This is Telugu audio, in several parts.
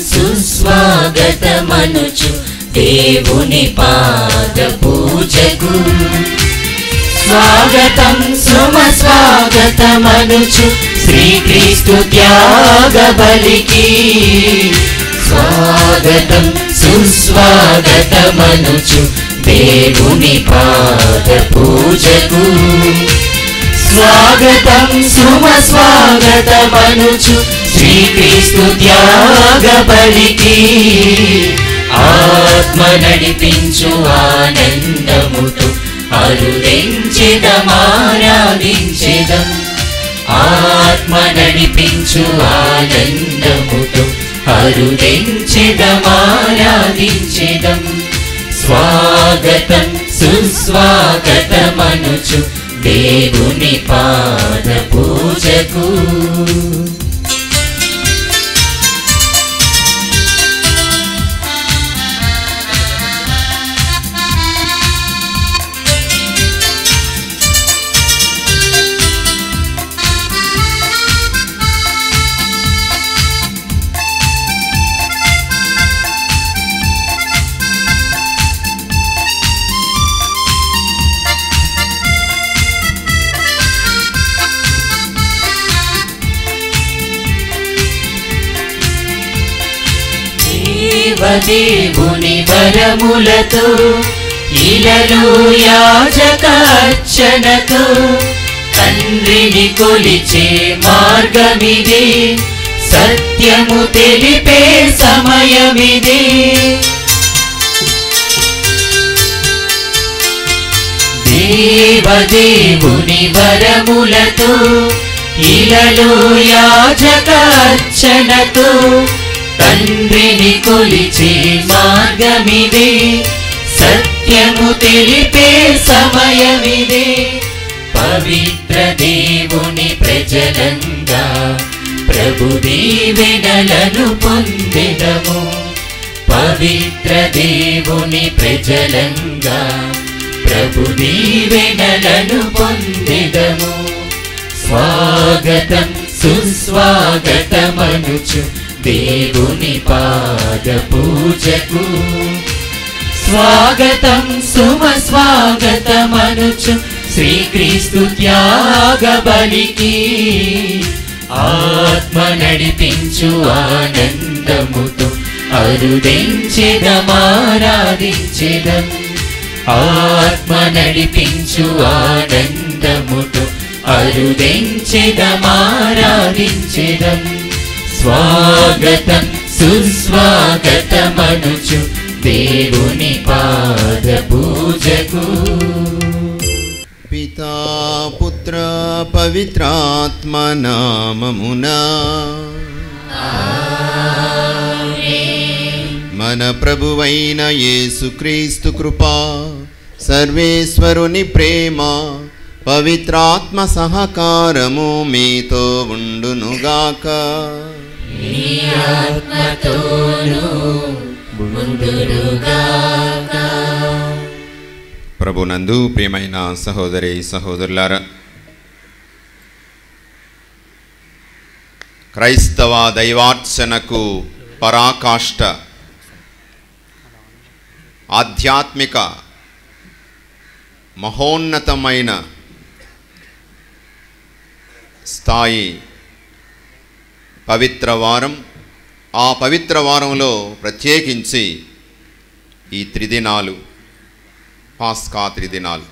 సుస్వాగతమనుచు దేవుని పాద పూజకు స్వాగతం సుమ స్వాగతమనుచు శ్రీక్రీస్తు త్యాగ బలికి స్వాగతం సుస్వాగతమనుచు దేవుని పాద పూజకు స్వాగతం సుమ స్వాగతమనుచు శ్రీక్రీస్తు త్యాగ బలికి ఆత్మ నడిపించు ఆనందముతో అరుదించెదమారాధించెదం ఆత్మ నడిపించు ఆనందముతో అరుదించెదమారాధించెదం స్వాగతం సుస్వాగతమనుచు దేవుని పాద పూజకు దేవదేవుని వరములతో ఇలలో యాజక అర్చనతో తండ్రిని కొలిచే మార్గమిదే సత్యము తెలిపే సమయమిదే దేవదేవుని వరములతో ఇలలో యాజక అర్చనతో తండ్రిని కొలిచే మార్గమిదే సత్యము తెలిపే సమయమిదే పవిత్ర దేవుని ప్రజలంగా ప్రభు దీవెనలను పొందెదము పవిత్ర దేవుని ప్రజలంగా ప్రభు దీవెనలను పొందెదము స్వాగతం సుస్వాగతమనుచు దేవుని పాద పూజకు స్వాగతం సుమ స్వాగతమనుచు శ్రీక్రీస్తు త్యాగ బలికి ఆత్మ నడిపించు ఆనందముతో అరుదించెదమారాధించెదం ఆత్మ నడిపించు ఆనందముతో అరుదించెదమారాధించెదం స్వాగతం సుస్వాగతమనుచు దేవుని పాద పూజకు పితా పుత్ర పవిత్రాత్మ నామమునా మన ప్రభువైన యేసుక్రీస్తు కృపా సర్వేశ్వరుని ప్రేమ పవిత్రాత్మ సహకారము మీతో ఉండునుగాక ఆత్మతోను ముందురుగాక ప్రభునందు ప్రియమైన సహోదరి సహోదరులారా క్రైస్తవ దైవార్చనకు పరాకాష్ట ఆధ్యాత్మిక మహోన్నతమైన స్థాయి పవిత్ర వారం ఆ పవిత్ర వారంలో ప్రత్యేకించి ఈ త్రిదినాలు పాస్కా త్రిదినాలు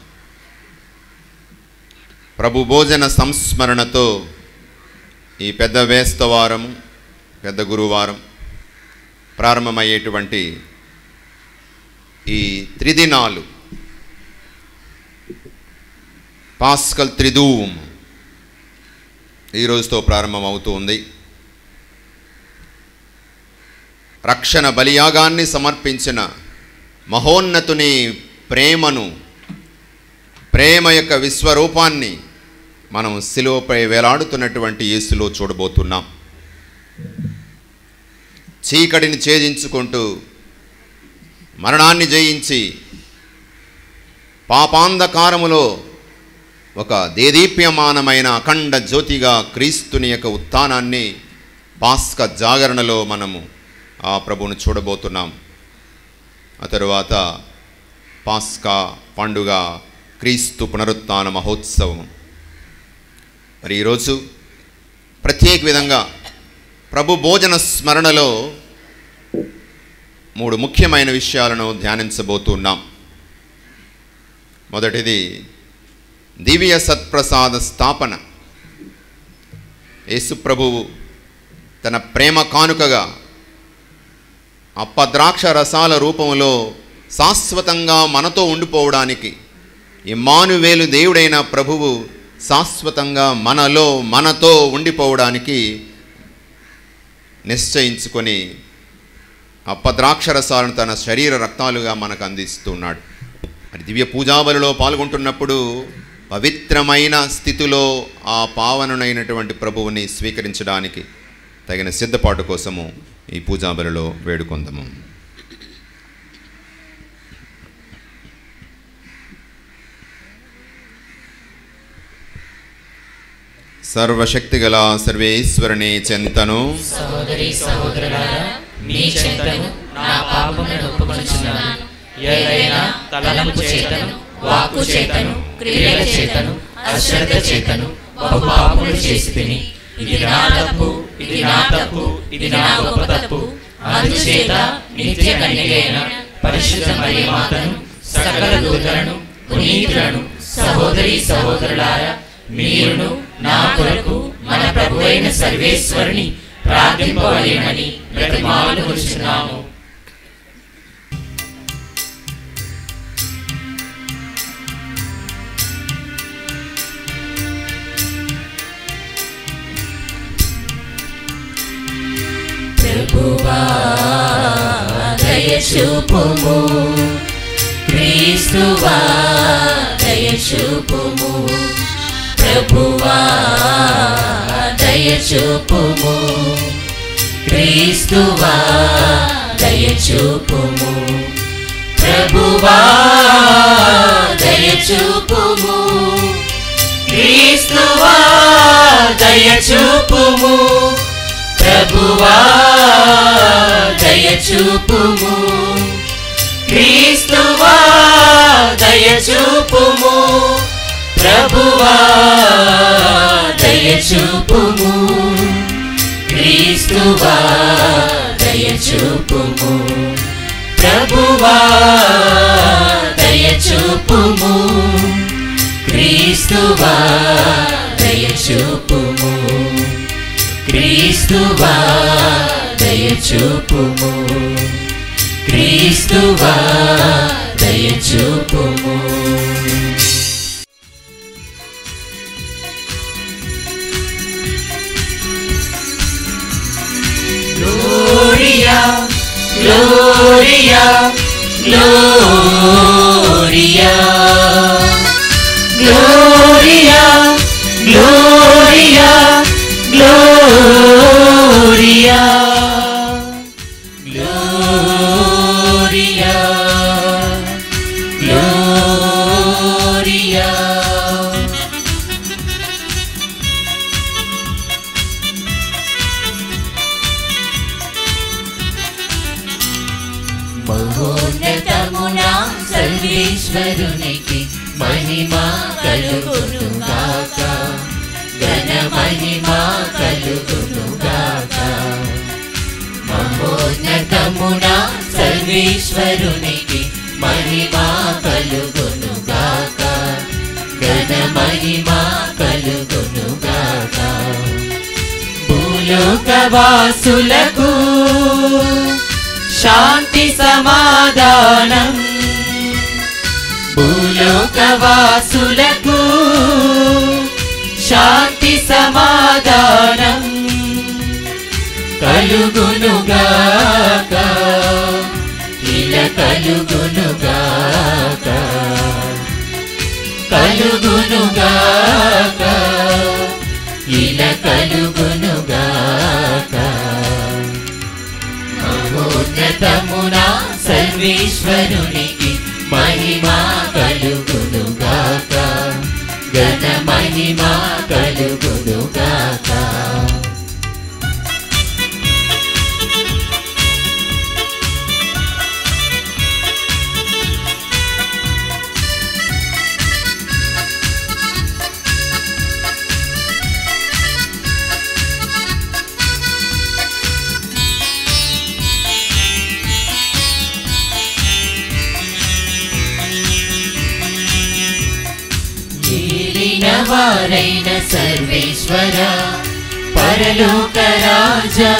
ప్రభు భోజన సంస్మరణతో ఈ పెద్ద వేస్తవారము పెద్ద గురువారం ప్రారంభమయ్యేటువంటి ఈ త్రిదినాలు పాస్కల్ త్రిదూమ్ ఈ రోజుతో ప్రారంభం అవుతూ ఉంది రక్షణ బలియాగాన్ని సమర్పించిన మహోన్నతుని ప్రేమను ప్రేమ యొక్క విశ్వరూపాన్ని మనం శిలువపై వేలాడుతున్నటువంటి యేసులో చూడబోతున్నాం చీకటిని ఛేదించుకుంటూ మరణాన్ని జయించి పాపాంధకారములో ఒక దేదీప్యమానమైన అఖండ జ్యోతిగా క్రీస్తుని యొక్క ఉత్థానాన్ని పాస్క జాగరణలో మనము ఆ ప్రభువును చూడబోతున్నాం ఆ తరువాత పాస్కా పండుగ క్రీస్తు పునరుత్థాన మహోత్సవం మరి ఈరోజు ప్రత్యేక విధంగా ప్రభు భోజన స్మరణలో మూడు ముఖ్యమైన విషయాలను ధ్యానించబోతున్నాం మొదటిది దివ్య సత్ప్రసాద స్థాపన యేసు ప్రభువు తన ప్రేమ కానుకగా అప్పద్రాక్ష రసాల రూపంలో శాశ్వతంగా మనతో ఉండిపోవడానికి ఇమ్మానువేలు దేవుడైన ప్రభువు శాశ్వతంగా మనలో మనతో ఉండిపోవడానికి నిశ్చయించుకొని అప్పద్రాక్షరసాలను తన శరీర రక్తాలుగా మనకు అందిస్తున్నాడు మరి దివ్య పూజాబలిలో పాల్గొంటున్నప్పుడు పవిత్రమైన స్థితిలో ఆ పావనునైనటువంటి ప్రభువుని స్వీకరించడానికి తగిన సిద్ధపాటు కోసము ఈ పూజాబలిలో వేడుకొందము సర్వశక్తిగల సర్వేశ్వరుని చెంతను సహోదరి సహోదరులారా మీ చెంతను నా పాపములను ఒప్పుకొనుచున్నాను ఏదైనా తలంపు చేతను వాక్కు చేతను క్రియల చేతను అశ్రద్ధ చేతను బహు పాపములు చేసి తిని ఇది నా తప్పు ఇది నా తప్పు ఇది నా గొప్ప తప్పు అందుచేత నిత్య కన్యకైన పరిశుద్ధ మరియ మాతను సకల దూతలను పునీతులను సహోదరి సహోదరులారా మీరును నా కొరకు మన ప్రభు అయిన సర్వేశ్వరుని ప్రార్థింపవలేమని బ్రతిమాలు కూర్చున్నాము ప్రభువా దయచూపుము క్రీస్తువా దయచూపుము ప్రభువా దయచూపుము క్రీస్తువా దయచూపుము ప్రభువా దయచూపుము క్రీస్తువా దయచూపుము ప్రభువా దయచూపుము క్రీస్తువా దయచూపుము ప్రభువా దయచూపుము క్రీస్తువా దయచూపుము ప్రభువా దయచూపుము క్రీస్తువా దయచూపుము క్రీస్తువా దయచూపుము క్రీస్తువా దయచూపుము Gloria, Gloria, Gloria, Gloria, Gloria, Gloria, Gloria, Gloria. మహోన్నతమున సర్వేశ్వరునికి మహిమ కలుగునుగాక ఘన మహిమ కలుగునుగాక మహోన్నతమున సర్వేశ్వరునికి మహిమ కలుగునుగాక ఘన మహిమ కలుగునుగాక భూలోకవాసులకు శాంతి సమాధానం భూలోకవాసులకు శాంతి సమాధానం కలుగునుగాక ఇలా కలుగునుగాక కలుగునుగాక ఇలా కలుగునుగాక మహోన్నతమున సర్వేశ్వరునికి మహిమ కలుగునుగాక ఘన మహిమ కలుగునుగాక వారైన సర్వేశ్వర పరలోక రాజా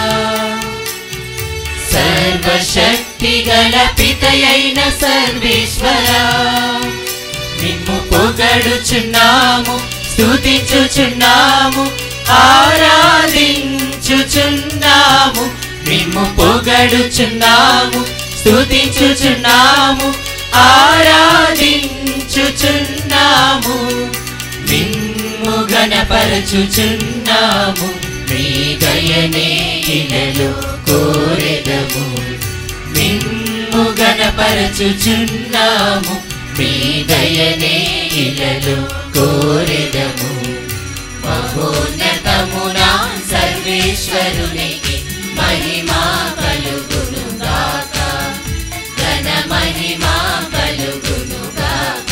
సర్వశక్తి గల పితయైన సర్వేశ్వర నిమ్ము పొగడుచున్నాము స్తుతించుచున్నాము ఆరాధించుచున్నాము మిమ్ము పొగడుచున్నాము స్తుతించుచున్నాము ఆరాధించుచున్నాము మిమ్ము గణపరచుచున్నాము మీ దయనే ఇలలో కోరెదము మిమ్ము గణపరచుచున్నాము మీ దయనే ఇలలో కోరెదము మహోన్నతమునా సర్వేశ్వరునికి మహిమా కలుగును గాక ఘన మహిమా కలుగును గాక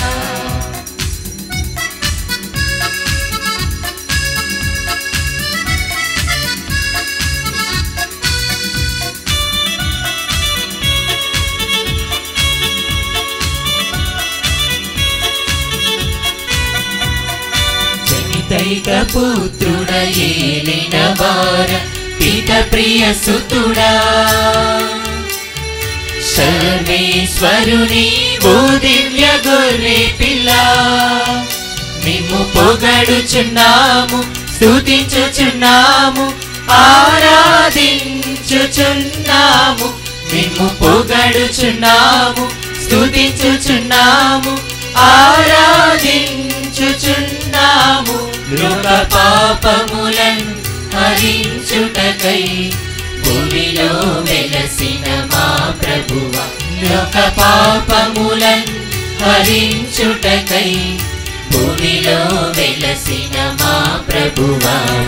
జనితైక పుత్రుడ ఏలిన వార పిత ప్రియ సుతుడా సర్వేశ్వరుని ఓ దివ్య గొర్రె పిల్ల మిమ్ము పొగడుచున్నాము స్తుతించుచున్నాము ఆరాధించుచున్నాము మిమ్ము పొగడుచున్నాము స్తుతించుచున్నాము ఆరాధించుచున్నాము లోక పాపములను హరించుటకై భూమిలో వెలసిన మా ప్రభువ లోక పాపములను హరించుటకై భూమిలో వెలసిన మా ప్రభువ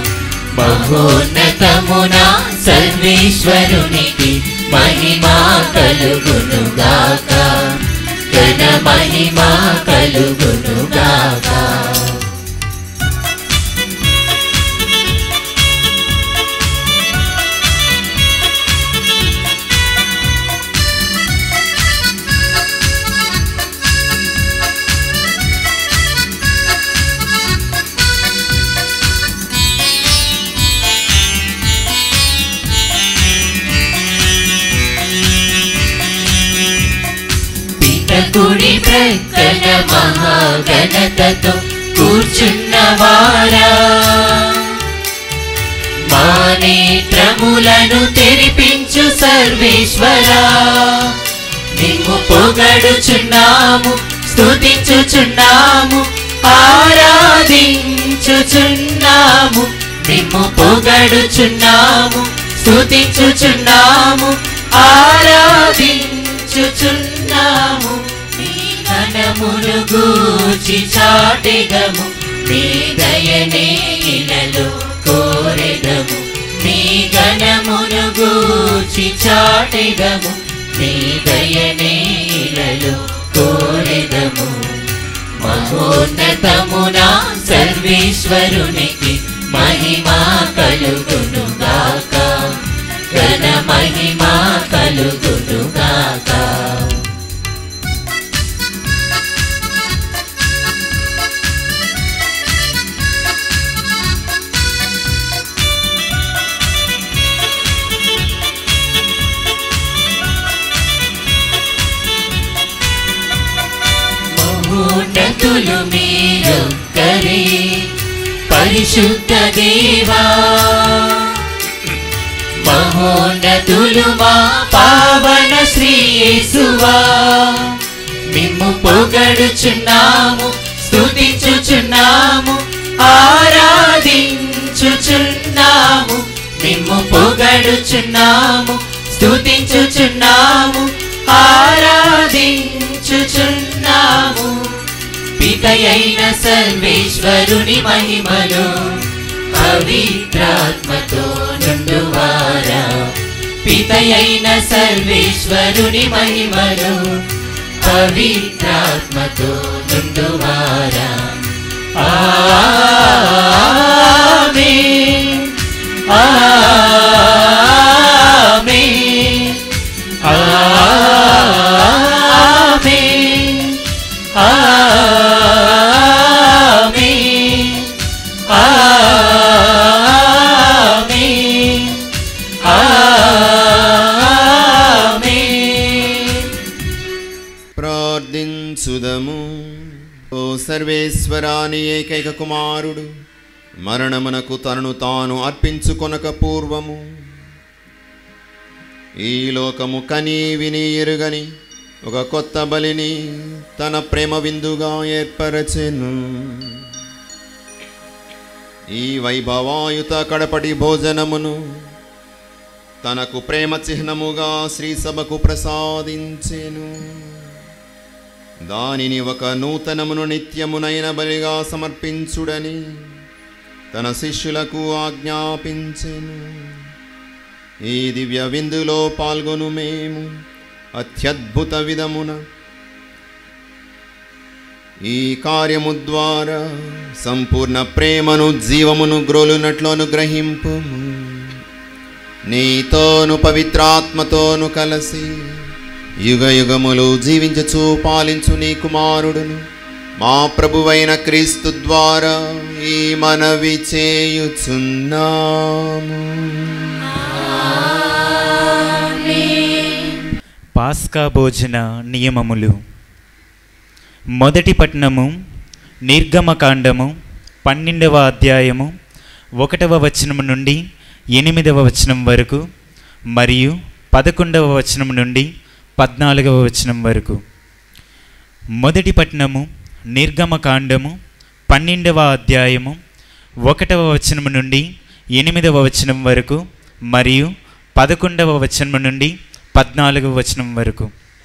మహోన్నతమున సర్వేశ్వరునికి మహిమా కలుగునుగాక ఘన మహిమా కలుగునుగాక పితకుడి ప్రక్కన మహాగణతతో కూర్చున్నవారా మా నేత్రములను తెరిపించు సర్వేశ్వరా నిమ్ము పొగడుచున్నాము స్తుతించుచున్నాము ఆరాధించుచున్నాము నిమ్ము పొగడుచున్నాము స్తుతించుచున్నాము ఆరాధించుచున్నాము మీ ఘనమును గూర్చి చాటెదము మీ దయనే ఇలలో కోరెదము మీ ఘనమును గూర్చి చాటెదము మీ దయనే ఇలలో కోరెదము మహోన్నతమున సర్వేశ్వరునికి మహిమా కలుగునుగాక ఘన మహిమా కలుగునుగాక మహోన్నతులు మీరొక్కరే పరిశుద్ధ దేవా మహోన్నతులు మా పావన శ్రీ యేసువా మిమ్ము పొగడుచున్నాము స్తుతించుచున్నాము ఆరాధించుచున్నాము మిమ్ము పొగడుచున్నాము స్తుతించుచున్నాము ఆరాధించుచున్నాము పితయైన సర్వేశ్వరుని మహిమలో పవిత్రాత్మతో నుండువారా పితయైన సర్వేశ్వరుని మహిమలో పవిత్రాత్మతో నుండువారా ఆమేన్ ఆమేన్ ఆమేన్ ఆమేన్ ధ్యానించుదము ఓ సర్వేశ్వరాని ఏకైక కుమారుడు మరణమునకు తనను తాను అర్పించుకొనక పూర్వము ఈ లోకము కని విని ఎరుగని ఒక కొత్త బలిని తన ప్రేమ విందుగా ఏర్పరచెను ఈ వైభవాయుత కడపటి భోజనమును తనకు ప్రేమ చిహ్నముగా శ్రీ సభకు ప్రసాదించెను దానిని ఒక నూతనమును నిత్యమునైన బలిగా సమర్పించుడని తన శిష్యులకు ఆజ్ఞాపించెను ఈ దివ్య విందులో పాల్గొను మేము అత్యద్భుత విధమున ఈ కార్యము ద్వారా సంపూర్ణ ప్రేమను జీవమును గ్రోలునట్లు అనుగ్రహింపు నీతోను పవిత్రాత్మతోను కలిసి యుగ యుగములు జీవించచు పాలించు నీ కుమారుడును మా ప్రభువైన క్రీస్తు ద్వారా ఈ మనవి చేయుచున్నాము పాస్కా భోజన నియమములు మొదటి పట్టణము నిర్గమకాండము పన్నెండవ అధ్యాయము ఒకటవ వచనము నుండి ఎనిమిదవ వచనం వరకు మరియు పదకొండవ వచనం నుండి పద్నాలుగవ వచనం వరకు మొదటి పట్టణము నిర్గమకాండము పన్నెండవ అధ్యాయము ఒకటవ వచనము నుండి ఎనిమిదవ వచనం వరకు మరియు పదకొండవ వచనం నుండి పద్నాలుగవ వచనం వరకు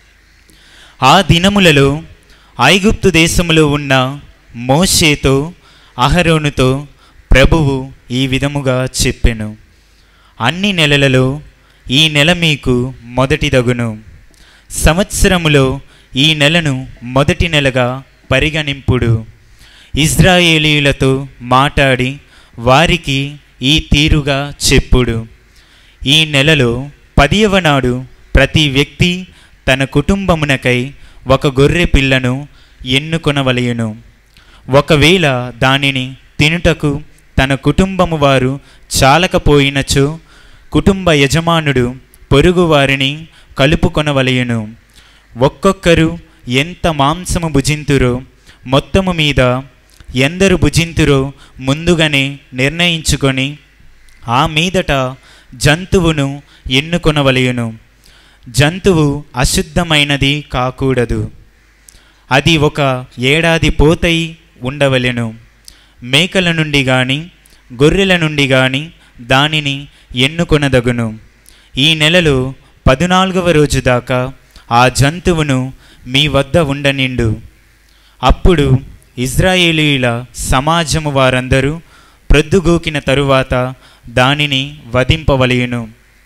ఆ దినములలో ఐగుప్తు దేశములో ఉన్న మోషేతో అహరోనుతో ప్రభువు ఈ విధముగా చెప్పెను అన్ని నెలలలో ఈ నెల మీకు మొదటిదగును సంవత్సరములో ఈ నెలను మొదటి నెలగా పరిగణింపుడు ఇజ్రాయేలీలతో మాట్లాడి వారికి ఈ తీరుగా చెప్పుడు ఈ నెలలో పదియవ నాడు ప్రతి వ్యక్తి తన కుటుంబమునకై ఒక గొర్రె పిల్లను ఎన్నుకొనవలయును ఒకవేళ దానిని తినుటకు తన కుటుంబము వారు చాలకపోయినచో కుటుంబ యజమానుడు పొరుగు వారిని కలుపుకొనవలయును ఒక్కొక్కరు ఎంత మాంసము భుజింతురో మొత్తము మీద ఎందరు భుజింతురో ముందుగానే నిర్ణయించుకొని ఆ మీదట జంతువును ఎన్నుకొనవలయును జంతువు అశుద్ధమైనది కాకూడదు అది ఒక ఏడాది పోతై ఉండవలెను మేకల నుండి గాని గొర్రెల నుండి గాని దానిని ఎన్నుకొనదగును ఈ నెలలో పదునాలుగవ రోజు దాకా ఆ జంతువును మీ వద్ద ఉండనిండు అప్పుడు ఇజ్రాయేలీల సమాజము వారందరూ ప్రొద్దుగూకిన తరువాత దానిని వధింపవలయును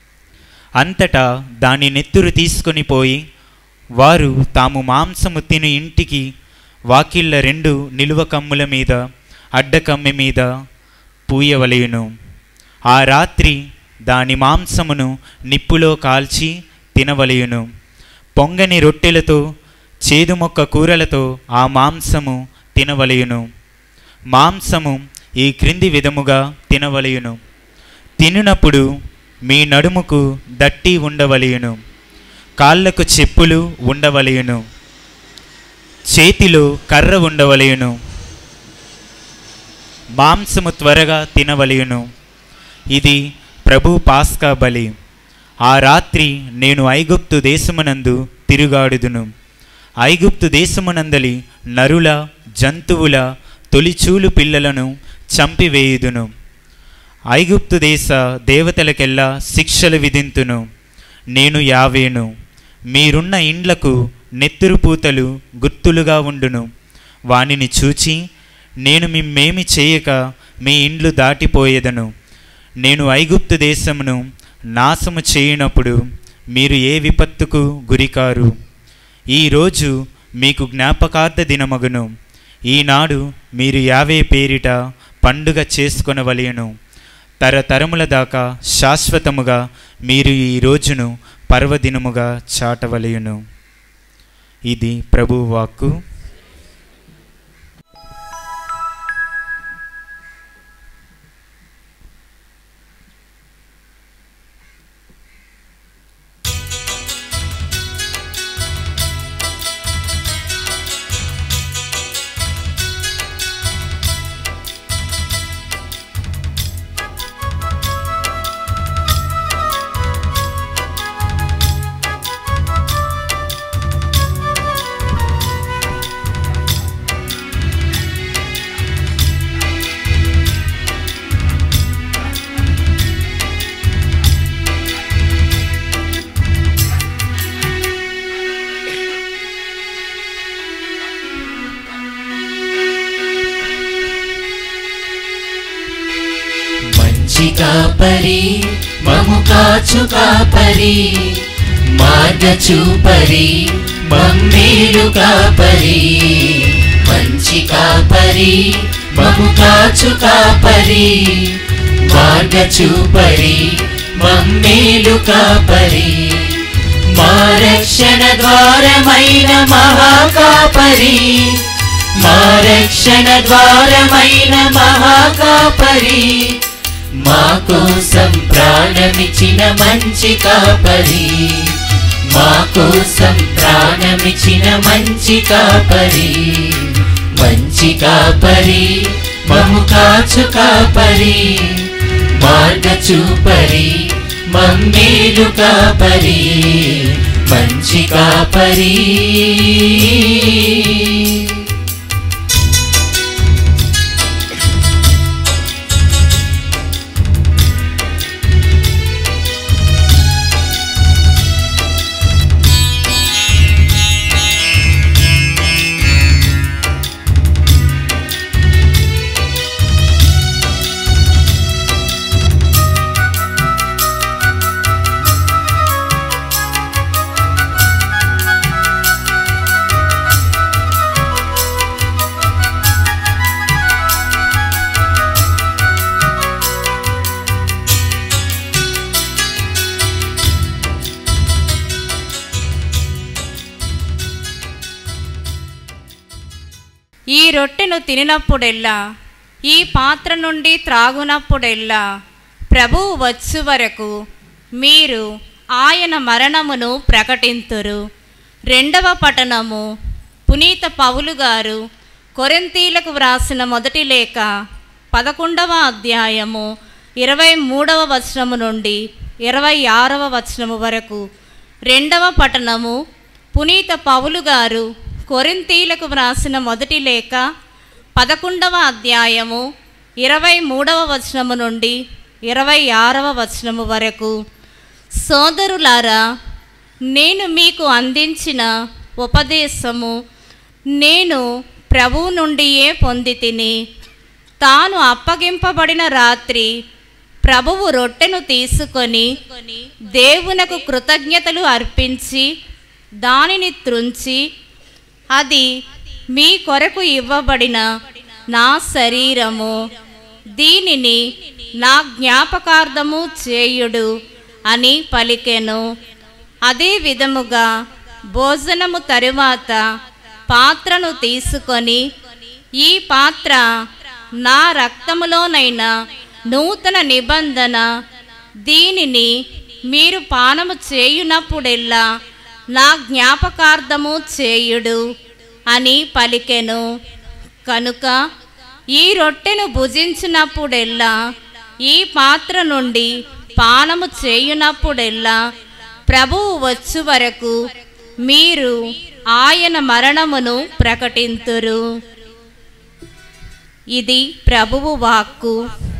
అంతటా దాని నెత్తురు తీసుకొని పోయి వారు తాము మాంసము తిని ఇంటికి వాకిళ్ళ రెండు నిలువ కమ్ముల మీద అడ్డకమ్మి మీద పూయవలయును ఆ రాత్రి దాని మాంసమును నిప్పులో కాల్చి తినవలయును పొంగని రొట్టెలతో చేదుమొక్క కూరలతో ఆ మాంసము తినవలయును మాంసము ఈ క్రింది విధముగా తినవలయును తినునప్పుడు మీ నడుముకు దట్టి ఉండవలయును కాళ్ళకు చెప్పులు ఉండవలయును చేతిలో కర్ర ఉండవలయును మాంసము త్వరగా తినవలయును ఇది ప్రభు పాస్కా బలి ఆ రాత్రి నేను ఐగుప్తు దేశమునందు తిరుగాడుదును ఐగుప్తు దేశమునందలి నరుల జంతువుల తొలిచూలు పిల్లలను చంపివేయుదును ఐగుప్తు దేశ దేవతలకెల్లా శిక్షలు విధింతును నేను యావేను మీరున్న ఇండ్లకు నెత్తురు పూతలు గుర్తులుగా ఉండును వానిని చూచి నేను మిమ్మేమి చేయక మీ ఇండ్లు దాటిపోయేదను నేను ఐగుప్తు దేశమును నాశము చేయనప్పుడు మీరు ఏ విపత్తుకు గురికారు ఈరోజు మీకు జ్ఞాపకార్థ దినమగును ఈనాడు మీరు యావే పేరిట పండుగ చేసుకొనవలయను తరతరముల దాకా శాశ్వతముగా మీరు ఈ రోజును పర్వదినముగా చాటవలయును ఇది ప్రభు వాక్కు ఆ కాపరి మము కాచు కాపరి మార్గ చూపరి మమ్మేలు కాపరి మంచి కాపరి మము కాచు కాపరి మార్గ చూపరి మమ్మేలు కాపరి మా రక్షణ ద్వారమైన మహాకాపరి మా రక్షణ ద్వారమైన మహాకాపరి మా కోసం ప్రాణమిచిన మంచి కాపరి మా కోసం ప్రాణమిచిన మంచి కాపరి మంచి కాపరి మము కాచు కాపరి మార్గ చూపరి మమ్మేలు కాపరి మంచి కాపరి ఈ రొట్టెను తినినప్పుడెల్లా ఈ పాత్ర నుండి త్రాగునప్పుడెల్లా ప్రభువు వచ్చు వరకు మీరు ఆయన మరణమును ప్రకటింతురు రెండవ పఠనము పునీత పౌలు గారు కొరింతీలకు వ్రాసిన మొదటి లేఖ పదకొండవ అధ్యాయము ఇరవై మూడవ వచనము నుండి ఇరవై ఆరవ వచనము వరకు రెండవ పఠనము పునీత పౌలు గారు కొరింతీలకు వ్రాసిన మొదటి లేఖ పదకొండవ అధ్యాయము ఇరవై మూడవ వచనము నుండి ఇరవై ఆరవ వచనము వరకు సోదరులారా నేను మీకు అందించిన ఉపదేశము నేను ప్రభువు నుండియే పొంది తిని తాను అప్పగింపబడిన రాత్రి ప్రభువు రొట్టెను తీసుకొని దేవునకు కృతజ్ఞతలు అర్పించి దానిని త్రుంచి అది మీ కొరకు ఇవ్వబడిన నా శరీరము దీనిని నా జ్ఞాపకార్థము చేయుడు అని పలికెను అదే విధముగా భోజనము తరువాత పాత్రను తీసుకొని ఈ పాత్ర నా రక్తములోనైనా నూతన నిబంధన దీనిని మీరు పానము చేయునప్పుడెల్లా నా జ్ఞాపకార్థము చేయుడు అని పలికెను కనుక ఈ రొట్టెను భుజించినప్పుడెల్లా ఈ పాత్ర నుండి పానము చేయునప్పుడెల్లా ప్రభువు వచ్చు వరకు మీరు ఆయన మరణమును ప్రకటింతురు ఇది ప్రభువు వాక్కు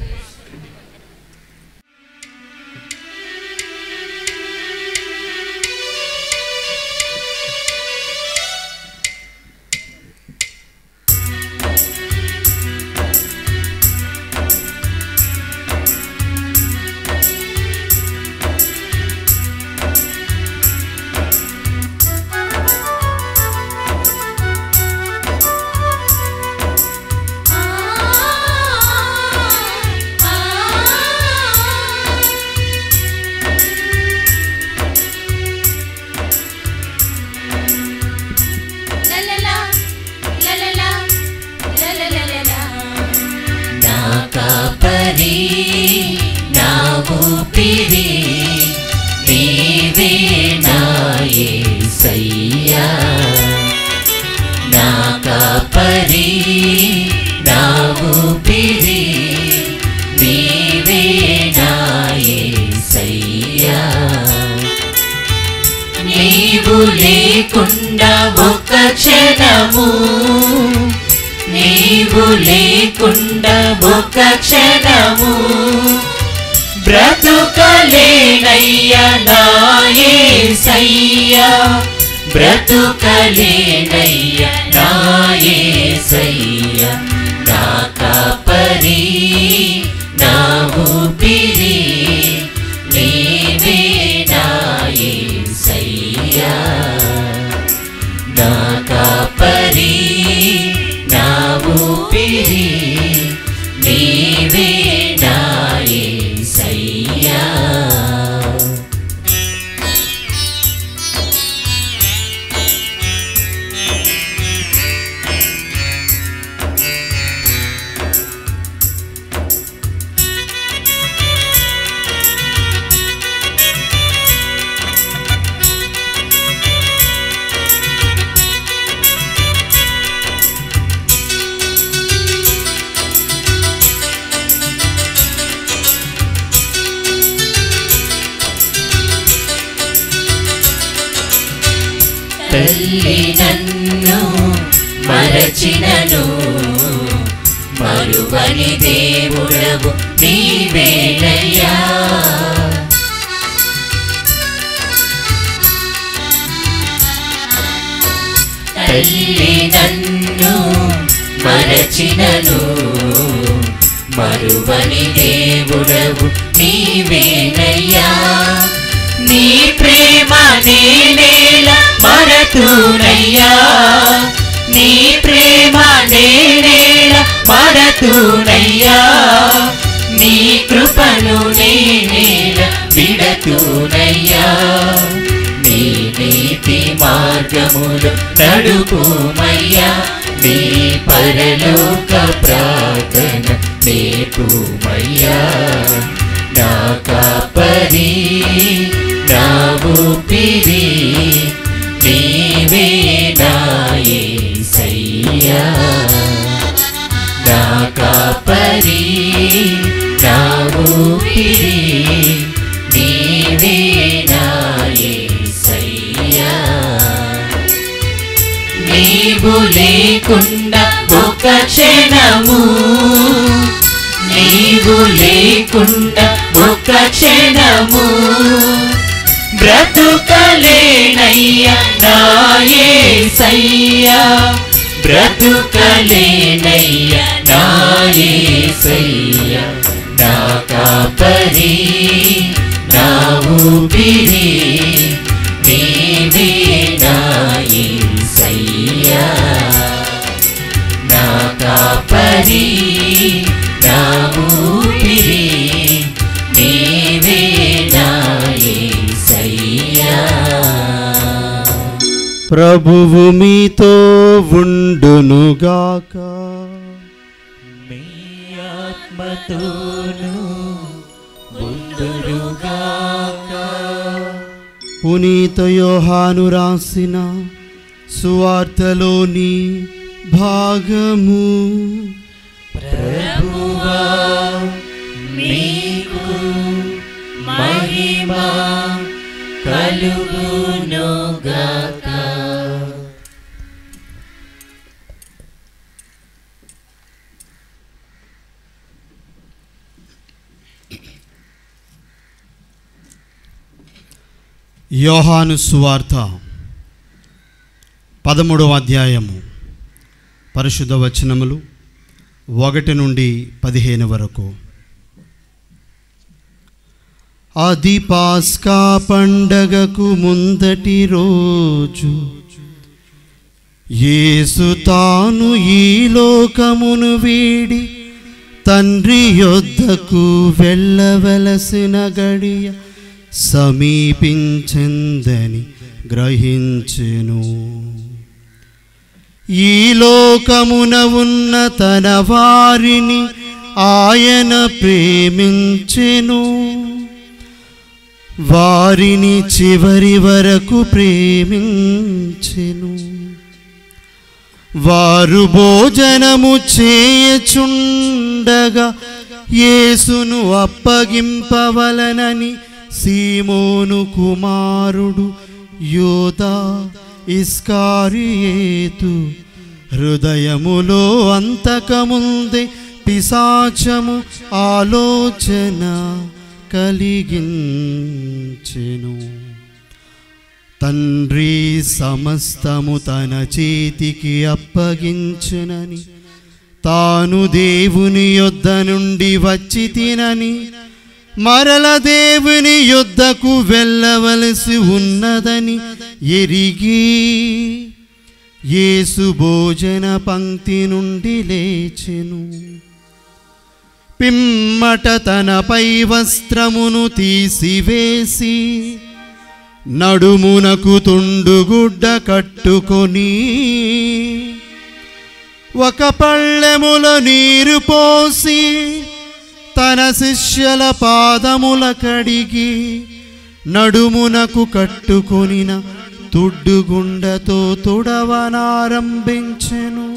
నా కాపరి నా ఊపిరి నీవే నా యేసయ్యా నా కాపరి నా ఊపిరి నీవే నా యేసయ్యా నీవు లేకుండా ఒక క్షణము నీవు లేకుండా ఒక క్షణము బ్రతుకలేనయ్యా నాయసయ్యా బ్రతుకలేనయ్యా నాయసయ్యా నా కాపరి నా ఊపిరి నా కాపరి నా ఊపిరి నీవే నా యేసయ్యా తల్లి నన్ను మరచినను మరువని దేవుడవు నీవేనయ్యా తల్లి నన్ను మరచినను మరువని దేవుడవు నీవేనయ్యా నీ ప్రేమ నేనేల మరతునయ్యా నీ ప్రేమ నేనేల మరతునయ్యా నీ కృపను నేనేల విడతునయ్యా నీ నీతి మార్గములు నడుపుమయ్యా నీ పరలోక ప్రార్థన నేర్పుమయ్యా నా కాపరి నా ఊపిరి నీవే నా యేసయ్యా నా కాపరి నా ఊపిరి నీవే నా యేసయ్యా నీవు లేకుండా ఒక క్షణము నీవు లేకుండా ఒక క్షణము బ్రతుకలేనయ్యా నాయసయ్యా బ్రతుకలేనయ్యా నాయసయ్యా నా కాపరి నా ఊపిరి నీవే నాయసయ్యా నా కాపరి నా ఊపిరి నీవే నాయసయ్యా ప్రభువు మీతో ఉండునుగాక మీ ఆత్మతోను ఉందురుగాక పునీత యోహాను రాసిన సువార్తలోని భాగము ప్రభువా మీకు మహిమ కలుగునుగాక యోహాను సువార్త పదమూడవ అధ్యాయము పరిశుద్ధ వచనములు ఒకటి నుండి పదిహేను వరకు అది పాస్కా పండగకు ముందటి రోజు యేసు తాను ఈ లోకమును వీడి తండ్రి యొద్దకు వెళ్ళవలసిన గడియ సమీపించిందని గ్రహించెను ఈ లోకమున ఉన్న తన వారిని ఆయన ప్రేమించెను వారిని చివరి వరకు ప్రేమించెను వారు భోజనము చేయచుండగా యేసును అప్పగింపవలనని సీమోను కుమారుడు యోదా ఇస్కారియేతు హృదయములో అంతకముందే పిశాచము ఆలోచన కలిగించెను తండ్రి సమస్తము తన చేతికి అప్పగించునని తాను దేవుని యొద్ద నుండి వచ్చి తినని మరల దేవుని యొద్దకు వెళ్ళవలసి ఉన్నదని ఎరిగి యేసు భోజన పంక్తి నుండి లేచెను పిమ్మట తనపై వస్త్రమును తీసివేసి నడుమునకు తుండుగుడ్డ కట్టుకొని ఒక పళ్ళెముల నీరు పోసి తన శిష్యుల పాదముల కడిగి నడుమునకు కట్టుకొనిన తుడ్డుగుండతో తుడవనారంభించెను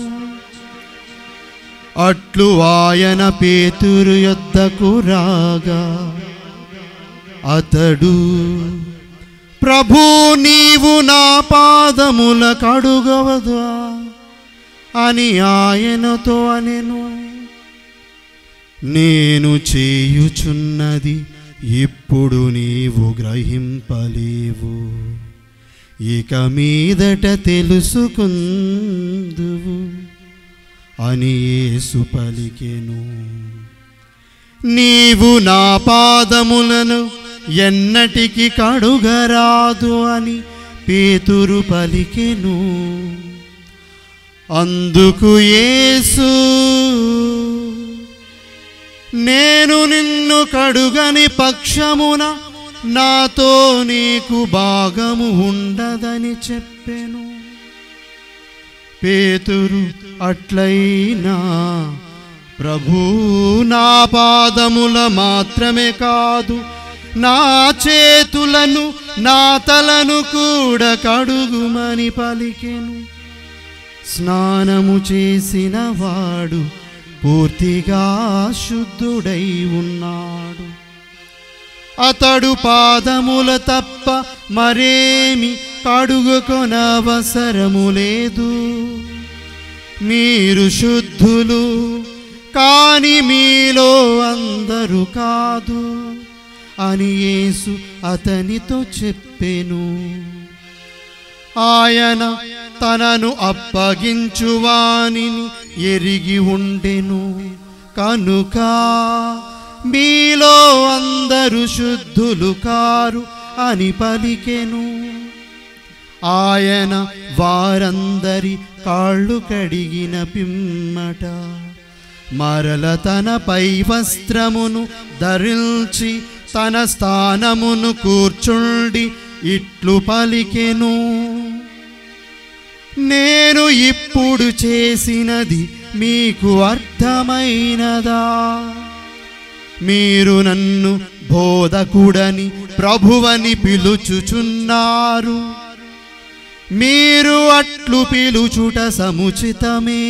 అట్లు ఆయన పేతురు యొద్దకు రాగా అతడు ప్రభు నీవు నా పాదముల కడుగవదా అని ఆయనతో అనెను నేను చేయుచున్నది ఇప్పుడు నీవు గ్రహింపలేవు ఇక మీదట తెలుసుకుందువు అని యేసు పలికెను నీవు నా పాదములను ఎన్నటికి కడుగరాదు అని పేతురు పలికెను అందుకు యేసు నేను నిన్ను కడుగని పక్షమున నాతో నీకు భాగము ఉండదని చెప్పెను పేతురు అట్లయినా ప్రభు నా పాదముల మాత్రమే కాదు నా చేతులను నా తలను కూడా కడుగుమని పలికెను స్నానము చేసిన వాడు పూర్తిగా శుద్ధుడై ఉన్నాడు అతడు పాదముల తప్ప మరేమి కడుగుకొనవసరము లేదు మీరు శుద్ధులు కాని మీలో అందరూ కాదు అని యేసు అతనితో చెప్పెను ఆయన తనను అప్పగించువానిని ఎరిగి ఉండెను కనుక మీలో అందరు శుద్ధులు కారు అని పలికెను ఆయన వారందరి కాళ్ళు కడిగిన పిమ్మట మరల తన పై వస్త్రమును ధరించి తన స్థానమును కూర్చుండి ఇట్లు పలికెను నేను ఇప్పుడు చేసినది మీకు అర్థమైనదా మీరు నన్ను బోధకుడని ప్రభువని పిలుచుచున్నారు మీరు అట్లు పిలుచుట సముచితమే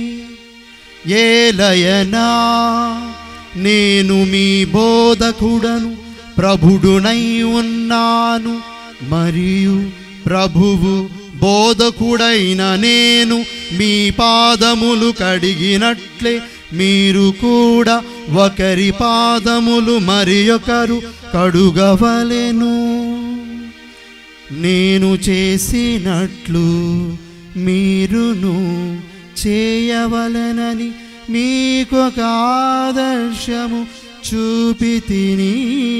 ఏలయనా నేను మీ బోధకుడను ప్రభుడునై ఉన్నాను మరియు ప్రభువు బోధకుడైన నేను మీ పాదములు కడిగినట్లే మీరు కూడా ఒకరి పాదములు మరి ఒకరు కడుగవలెను నేను చేసినట్లు మీరును చేయవలెనని మీకొక ఆదర్శము చూపి తిని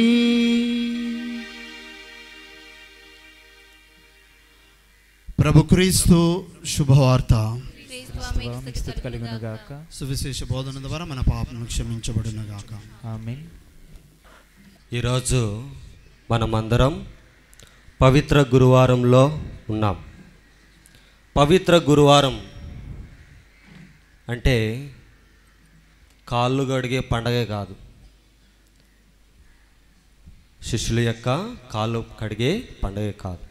ప్రభు క్రీస్తు శుభవార్త స్థుతి కలుగును గాక సువిశేష బోధన ద్వారా మన పాపను క్షమించబడును గాక ఆమేన్ ఈరోజు మనమందరం పవిత్ర గురువారంలో ఉన్నాం పవిత్ర గురువారం అంటే కాళ్ళు కడిగే పండగే కాదు శిష్యుల యొక్క కాళ్ళు కడిగే పండగే కాదు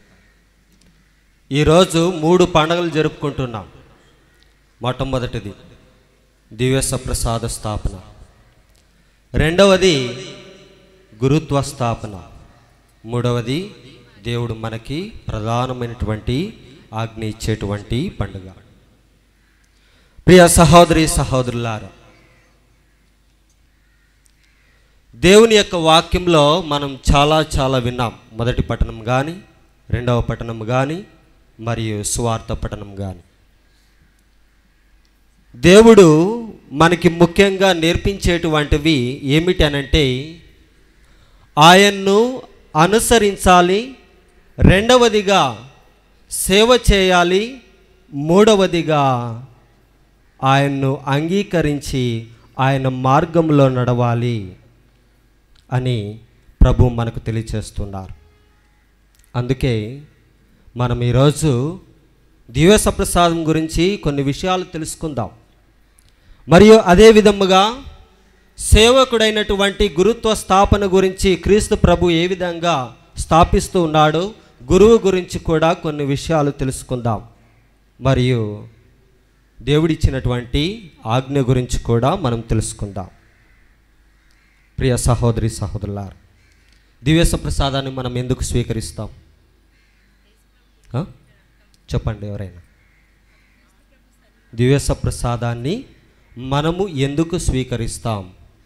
ఈరోజు మూడు పండగలు జరుపుకుంటున్నాం మొట్టమొదటిది దివ్య ప్రసాద స్థాపన రెండవది గురుత్వ స్థాపన మూడవది దేవుడు మనకి ప్రధానమైనటువంటి ఆజ్ఞ ఇచ్చేటువంటి పండుగ ప్రియ సహోదరి సహోదరులారా దేవుని యొక్క వాక్యంలో మనం చాలా చాలా విన్నాం మొదటి పట్టణం కానీ రెండవ పట్టణం కానీ మరియు సువార్త పట్టణం కానీ దేవుడు మనకి ముఖ్యంగా నేర్పించేటువంటివి ఏమిటి అనంటే ఆయన్ను అనుసరించాలి రెండవదిగా సేవ చేయాలి మూడవదిగా ఆయన్ను అంగీకరించి ఆయన మార్గంలో నడవాలి అని ప్రభు మనకు తెలియచేస్తున్నారు అందుకే మనం ఈరోజు దివ్య సప్రసాదం గురించి కొన్ని విషయాలు తెలుసుకుందాం మరియు అదే విధముగా సేవకుడైనటువంటి గురుత్వ స్థాపన గురించి క్రీస్తు ప్రభు ఏ విధంగా స్థాపిస్తూ ఉన్నాడో గురువు గురించి కూడా కొన్ని విషయాలు తెలుసుకుందాం మరియు దేవుడిచ్చినటువంటి ఆజ్ఞ గురించి కూడా మనం తెలుసుకుందాం ప్రియ సహోదరి సహోదరులారు దివ్య ప్రసాదాన్ని మనం ఎందుకు స్వీకరిస్తాం ఆ? చెప్పండి ఎవరైనా దివ్య ప్రసాదాన్ని మనము ఎందుకు స్వీకరిస్తాం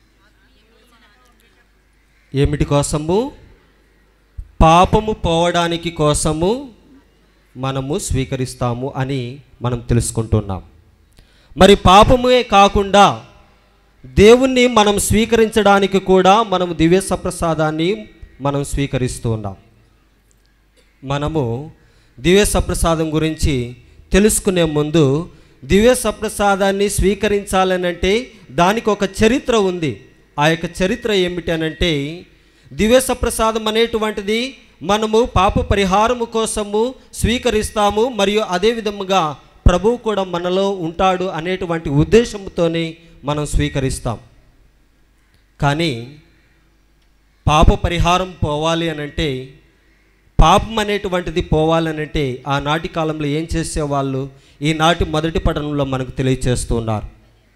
ఏమిటి కోసము పాపము పోవడానికి కోసము మనము స్వీకరిస్తాము అని మనం తెలుసుకుంటున్నాం మరి పాపమే కాకుండా దేవుణ్ణి మనం స్వీకరించడానికి కూడా మనం దివ్య సప్రసాదాన్ని మనం స్వీకరిస్తూ ఉన్నాం మనము దివ్య సప్రసాదం గురించి తెలుసుకునే ముందు దివ్య సప్రసాదాన్ని స్వీకరించాలనంటే దానికి ఒక చరిత్ర ఉంది ఆ యొక్క చరిత్ర ఏమిటి అనంటే దివ్య సప్రసాదం అనేటువంటిది మనము పాప పరిహారము కోసము స్వీకరిస్తాము మరియు అదే విధముగా ప్రభువు కూడా మనలో ఉంటాడు అనేటువంటి ఉద్దేశంతోనే మనం స్వీకరిస్తాం కానీ పాప పరిహారం పోవాలి అనంటే పాపం అనేటువంటిది పోవాలనంటే ఆనాటి కాలంలో ఏం చేసేవాళ్ళు ఈనాటి మొదటి పఠనంలో మనకు తెలియచేస్తున్నారు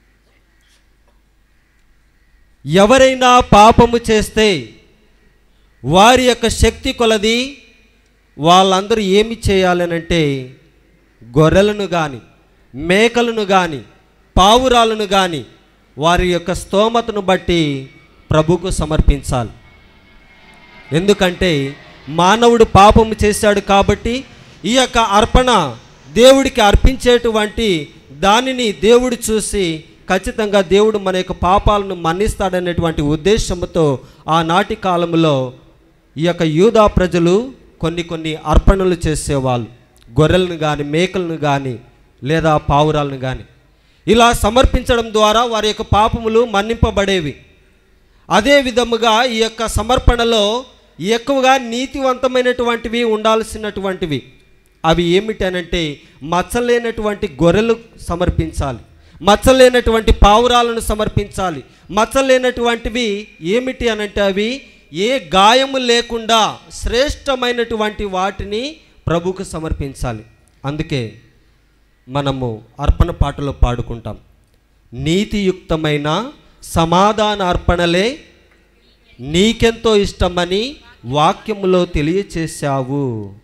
ఎవరైనా పాపము చేస్తే వారి యొక్క శక్తి కొలది వాళ్ళందరూ ఏమి చేయాలనంటే గొర్రెలను కానీ మేకలను కానీ పావురాలను కానీ వారి యొక్క స్తోమతను బట్టి ప్రభుకు సమర్పించాలి ఎందుకంటే మానవుడు పాపము చేశాడు కాబట్టి ఈ యొక్క అర్పణ దేవుడికి అర్పించేటువంటి దానిని దేవుడు చూసి ఖచ్చితంగా దేవుడు మన యొక్క పాపాలను మన్నిస్తాడనేటువంటి ఉద్దేశంతో ఆనాటి కాలంలో ఈ యొక్క యూదా ప్రజలు కొన్ని కొన్ని అర్పణలు చేసేవాళ్ళు గొర్రెలను కానీ మేకలను కానీ లేదా పావురాలను కానీ ఇలా సమర్పించడం ద్వారా వారి యొక్క పాపములు మన్నింపబడేవి అదే విధముగా ఈ యొక్క సమర్పణలో ఎక్కువగా నీతివంతమైనటువంటివి ఉండాల్సినటువంటివి అవి ఏమిటనంటే మచ్చలేనటువంటి గొర్రెలు సమర్పించాలి మచ్చలేనటువంటి పావురాలను సమర్పించాలి మచ్చలేనటువంటివి ఏమిటి అనంటే అవి ఏ గాయము లేకుండా శ్రేష్టమైనటువంటి వాటిని ప్రభుకు సమర్పించాలి అందుకే మనము అర్పణ పాటలో పాడుకుంటాం నీతియుక్తమైన సమాధాన అర్పణలే నీకెంతో ఇష్టమని వాక్యములో తెలియచేశావు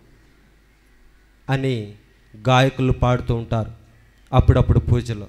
అని గాయకులు పాడుతూ ఉంటారు అప్పుడప్పుడు పూజలో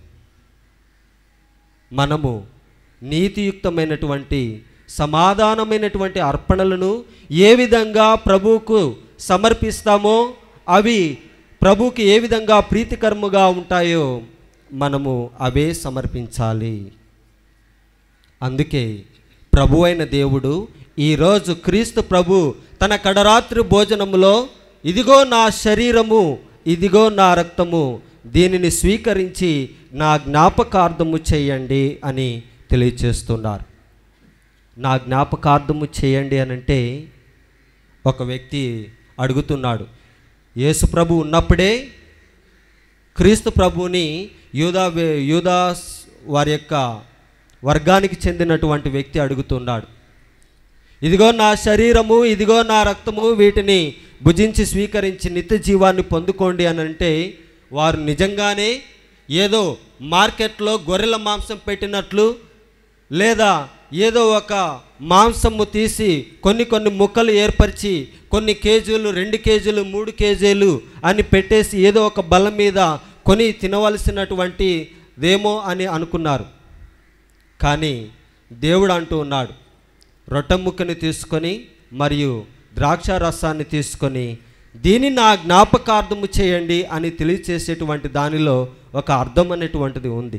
మనము నీతియుక్తమైనటువంటి సమాధానమైనటువంటి అర్పణలను ఏ విధంగా ప్రభువుకు సమర్పిస్తామో అవి ప్రభువుకి ఏ విధంగా ప్రీతికరముగా ఉంటాయో మనము అవే సమర్పించాలి అందుకే ప్రభు అయిన దేవుడు ఈరోజు క్రీస్తు ప్రభు తన కడరాత్రి భోజనములో ఇదిగో నా శరీరము ఇదిగో నా రక్తము దీనిని స్వీకరించి నా జ్ఞాపకార్థము చేయండి అని తెలియచేస్తున్నారు నా జ్ఞాపకార్థము చేయండి అని అంటే ఒక వ్యక్తి అడుగుతున్నాడు యేసు ప్రభు ఉన్నప్పుడే క్రీస్తు ప్రభువుని యూదా వే- యూదా వారి యొక్క వర్గానికి చెందినటువంటి వ్యక్తి అడుగుతున్నాడు ఇదిగో నా శరీరము ఇదిగో నా రక్తము వీటిని భుజించి స్వీకరించి నిత్య జీవాన్ని పొందుకోండి అని అంటే వారు నిజంగానే ఏదో మార్కెట్లో గొర్రెల మాంసం పెట్టినట్లు లేదా ఏదో ఒక మాంసము తీసి కొన్ని కొన్ని ముక్కలు ఏర్పరిచి కొన్ని కేజీలు రెండు కేజీలు మూడు కేజీలు అని పెట్టేసి ఏదో ఒక బల్ల మీద కొని తినవలసినటువంటి దేమో అని అనుకున్నారు కానీ దేవుడు అంటూ ఉన్నాడు రొట్టె ముక్కని తీసుకొని మరియు ద్రాక్ష రసాన్ని తీసుకొని దీన్ని నా జ్ఞాపకార్థము చేయండి అని తెలియచేసేటువంటి దానిలో ఒక అర్థం అనేటువంటిది ఉంది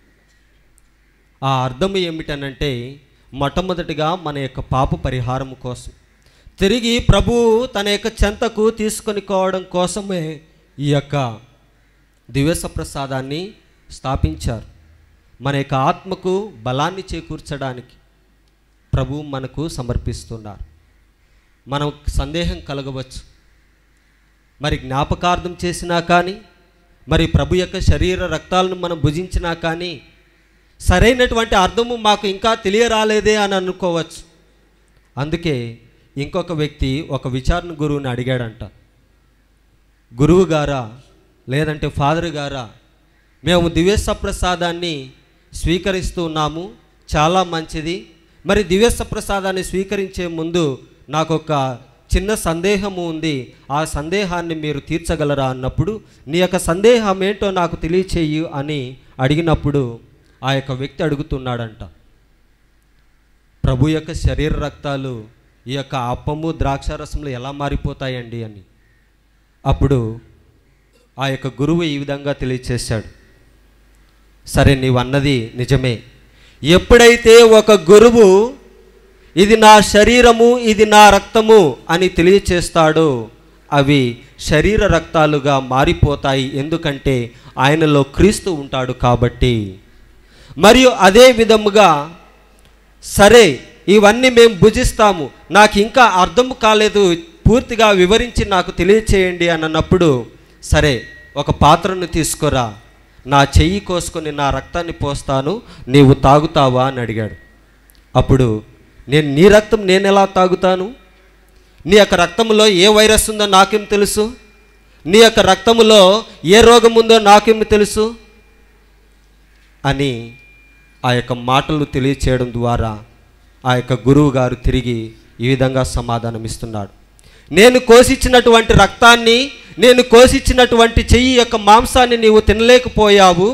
ఆ అర్థం ఏమిటనంటే మొట్టమొదటిగా మన యొక్క పాప పరిహారం కోసం తిరిగి ప్రభువు తన యొక్క చెంతకు తీసుకొని కోవడం కోసమే ఈ యొక్క దివ్యస ప్రసాదాన్ని స్థాపించారు మన యొక్క ఆత్మకు బలాన్ని చేకూర్చడానికి ప్రభు మనకు సమర్పిస్తున్నారు మనం సందేహం కలగవచ్చు మరి జ్ఞాపకార్థం చేసినా కానీ మరి ప్రభు యొక్క శరీర రక్తాలను మనం భుజించినా కానీ సరైనటువంటి అర్థము మాకు ఇంకా తెలియరాలేదే అని అనుకోవచ్చు అందుకే ఇంకొక వ్యక్తి ఒక విచారణ గురువుని అడిగాడంట గురువు గారా లేదంటే ఫాదర్ గారా మేము దివ్య సప్రసాదాన్ని స్వీకరిస్తూ ఉన్నాము చాలా మంచిది మరి దివ్య సప్రసాదాన్ని స్వీకరించే ముందు నాకు ఒక చిన్న సందేహము ఉంది ఆ సందేహాన్ని మీరు తీర్చగలరా అన్నప్పుడు నీ యొక్క సందేహం ఏంటో నాకు తెలియచేయు అని అడిగినప్పుడు ఆ యొక్క వ్యక్తి అడుగుతున్నాడంట ప్రభు యొక్క శరీర రక్తాలు ఈ యొక్క అప్పము ద్రాక్షారసంలో ఎలా మారిపోతాయండి అని అప్పుడు ఆ యొక్క గురువు ఈ విధంగా తెలియచేశాడు సరే నీవన్నది నిజమే ఎప్పుడైతే ఒక గురువు ఇది నా శరీరము ఇది నా రక్తము అని తెలియచేస్తాడో అవి శరీర రక్తాలుగా మారిపోతాయి ఎందుకంటే ఆయనలో క్రీస్తు ఉంటాడు కాబట్టి మరియు అదే విధముగా సరే ఇవన్నీ మేము భుజిస్తాము నాకు ఇంకా అర్థం కాలేదు పూర్తిగా వివరించి నాకు తెలియచేయండి అని అన్నప్పుడు సరే ఒక పాత్రను తీసుకురా నా చెయ్యి కోసుకొని నా రక్తాన్ని పోస్తాను నీవు తాగుతావా అని అడిగాడు అప్పుడు నేను నీ రక్తం నేను ఎలా తాగుతాను నీ యొక్క రక్తంలో ఏ వైరస్ ఉందో నాకేం తెలుసు నీ యొక్క రక్తములో ఏ రోగం ఉందో నాకేం తెలుసు అని ఆ యొక్క మాటలు తెలియచేయడం ద్వారా ఆ యొక్క గురువు గారు తిరిగి ఈ విధంగా సమాధానం ఇస్తున్నాడు నేను కోసిచ్చినటువంటి రక్తాన్ని నేను కోసిచ్చినటువంటి చెయ్యి యొక్క మాంసాన్ని నీవు తినలేకపోయావు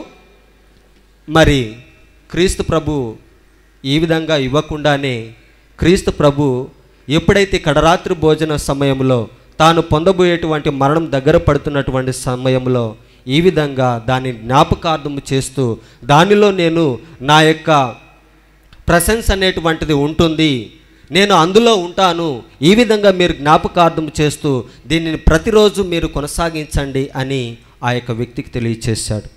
మరి క్రీస్తు ప్రభు ఈ విధంగా ఇవ్వకుండానే క్రీస్తు ప్రభు ఎప్పుడైతే కడరాత్రి భోజన సమయంలో తాను పొందబోయేటువంటి మరణం దగ్గర పడుతున్నటువంటి సమయంలో ఈ విధంగా దాన్ని జ్ఞాపకార్థము చేస్తూ దానిలో నేను నా యొక్క ప్రశంస అనేటువంటిది ఉంటుంది నేను అందులో ఉంటాను ఈ విధంగా మీరు జ్ఞాపకార్థం చేస్తూ దీనిని ప్రతిరోజు మీరు కొనసాగించండి అని ఆ యొక్క వ్యక్తికి తెలియచేశాడు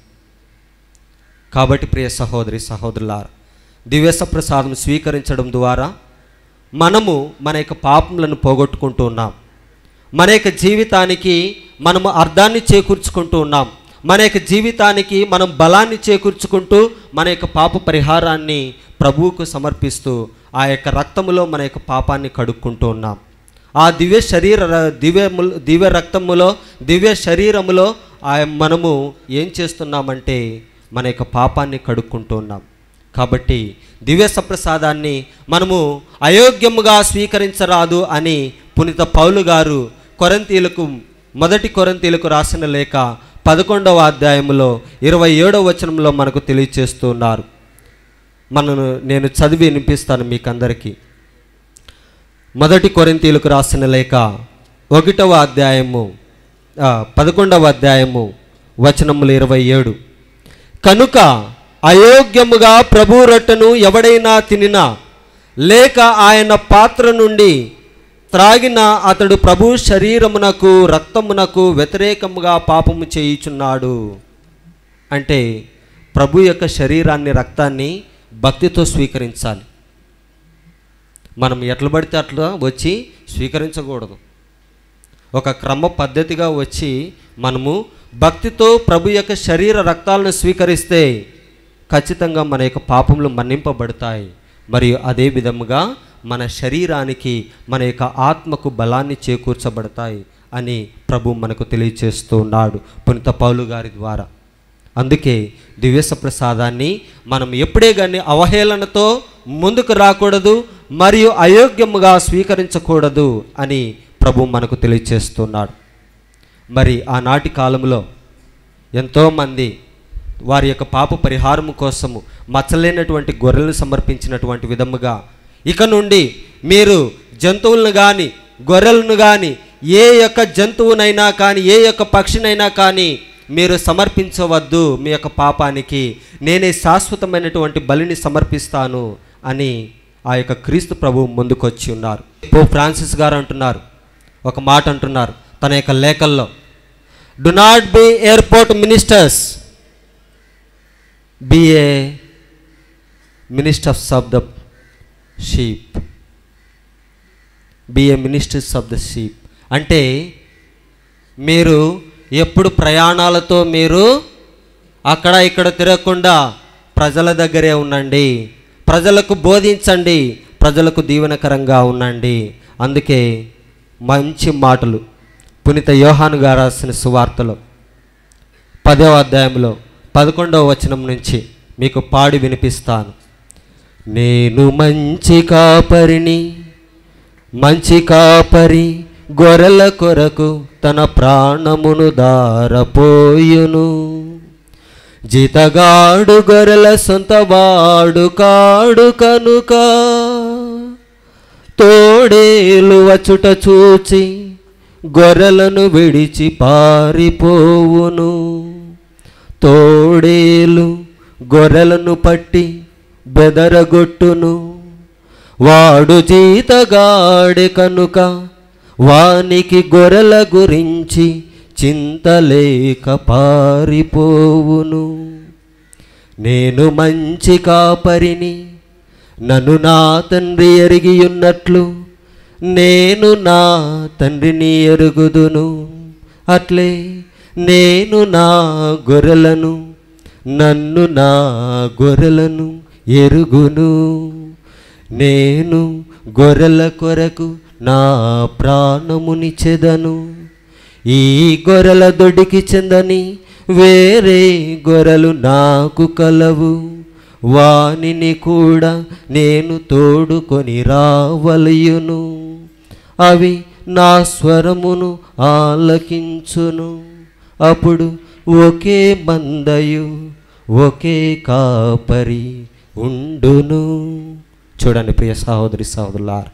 కాబట్టి ప్రియ సహోదరి సహోదరులారా దివ్యస ప్రసాదం స్వీకరించడం ద్వారా మనము మన యొక్క పాపములను పోగొట్టుకుంటూ ఉన్నాం మన యొక్క జీవితానికి మనము అర్థాన్ని చేకూర్చుకుంటూ ఉన్నాం మన యొక్క జీవితానికి మనం బలాన్ని చేకూర్చుకుంటూ మన యొక్క పాప పరిహారాన్ని ప్రభువుకు సమర్పిస్తూ ఆ యొక్క రక్తములో మన యొక్క పాపాన్ని కడుక్కుంటూ ఉన్నాం ఆ దివ్య శరీర దివ్యము దివ్య రక్తములో దివ్య శరీరములో ఆ మనము ఏం చేస్తున్నామంటే మన యొక్క పాపాన్ని కడుక్కుంటూ ఉన్నాం కాబట్టి దివ్య సప్రసాదాన్ని మనము అయోగ్యముగా స్వీకరించరాదు అని పునిత పౌలు గారు కొరంతీలకు మొదటి కొరంతీలకు రాసిన లేఖ పదకొండవ అధ్యాయంలో ఇరవై ఏడవ వచనంలో మనకు తెలియచేస్తున్నారు మనను నేను చదివి వినిపిస్తాను మీకు అందరికీ మొదటి కొరింతీలకు రాసిన లేఖ ఒకటవ అధ్యాయము ఆ, పదకొండవ అధ్యాయము వచనములు ఇరవై ఏడు కనుక అయోగ్యముగా ప్రభు రొట్టెను ఎవడైనా తినినా లేక ఆయన పాత్ర నుండి త్రాగిన అతడు ప్రభు శరీరమునకు రక్తమునకు వ్యతిరేకముగా పాపము చేయుచున్నాడు అంటే ప్రభు యొక్క శరీరాన్ని రక్తాన్ని భక్తితో స్వీకరించాలి మనం ఎట్లా పడితే అట్లా వచ్చి స్వీకరించకూడదు ఒక క్రమ పద్ధతిగా వచ్చి మనము భక్తితో ప్రభు యొక్క శరీర రక్తాలను స్వీకరిస్తే ఖచ్చితంగా మన యొక్క పాపములు మన్నింపబడతాయి మరియు అదే విధముగా మన శరీరానికి మన యొక్క ఆత్మకు బలాన్ని చేకూర్చబడతాయి అని ప్రభు మనకు తెలియచేస్తూ ఉన్నాడు పునిత పౌలు గారి ద్వారా అందుకే దివ్యస ప్రసాదాన్ని మనం ఎప్పుడే కానీ అవహేళనతో ముందుకు రాకూడదు మరియు అయోగ్యముగా స్వీకరించకూడదు అని ప్రభు మనకు తెలియచేస్తున్నాడు మరి ఆనాటి కాలంలో ఎంతోమంది వారి యొక్క పాప పరిహారం కోసము మచ్చలేనటువంటి గొర్రెలు సమర్పించినటువంటి విధముగా ఇక నుండి మీరు జంతువులను కానీ గొర్రెలను కానీ ఏ యొక్క జంతువునైనా కానీ ఏ యొక్క పక్షినైనా కానీ మీరు సమర్పించవద్దు మీ యొక్క పాపానికి నేనే శాశ్వతమైనటువంటి బలిని సమర్పిస్తాను అని ఆ యొక్క క్రీస్తు ప్రభువు ముందుకొచ్చి ఉన్నారు పో ఫ్రాన్సిస్ గారు అంటున్నారు ఒక మాట అంటున్నారు తన యొక్క లేఖల్లో do not be airport ministers be a ministers of the sheep be a ministers of the sheep అంటే మీరు ఎప్పుడు ప్రయాణాలతో మీరు అక్కడ ఇక్కడ తిరగకుండా ప్రజల దగ్గరే ఉండండి ప్రజలకు బోధించండి ప్రజలకు దీవెనకరంగా ఉండండి అందుకే మంచి మాటలు పునీత యోహాను గారు రాసిన సువార్తలో పదవ అధ్యాయంలో పదకొండవ వచనం నుంచి మీకు పాడి వినిపిస్తాను నేను మంచి కాపరిని మంచి కాపరి గొర్రెల కొరకు తన ప్రాణమును దారపోయును జీతగాడు గొర్రెల సొంతవాడు కాడు కనుక తోడేలు వచ్చుట చూచి గొర్రెలను విడిచి పారిపోవును తోడేలు గొర్రెలను పట్టి బెదరగొట్టును వాడు జీతగాడి కనుక వానికి గొర్రెల గురించి చింతలేక పారిపోవును నేను మంచి కాపరిని నన్ను నా తండ్రి ఎరిగి ఉన్నట్లు నేను నా తండ్రిని ఎరుగుదును అట్లే నేను నా గొర్రెలను నన్ను నా గొర్రెలను ఎరుగును నేను గొర్రెల కొరకు నా ప్రాణమునిచెదను ఈ గొర్రెల దొడికి చెందని వేరే గొర్రెలు నాకు కలవు వానిని కూడా నేను తోడుకొని రావలయును అవి నా స్వరమును ఆలకించును అప్పుడు ఒకే మందయు ఒకే కాపరి ఉండును చూడండి ప్రియ సహోదరి సహోదరులారు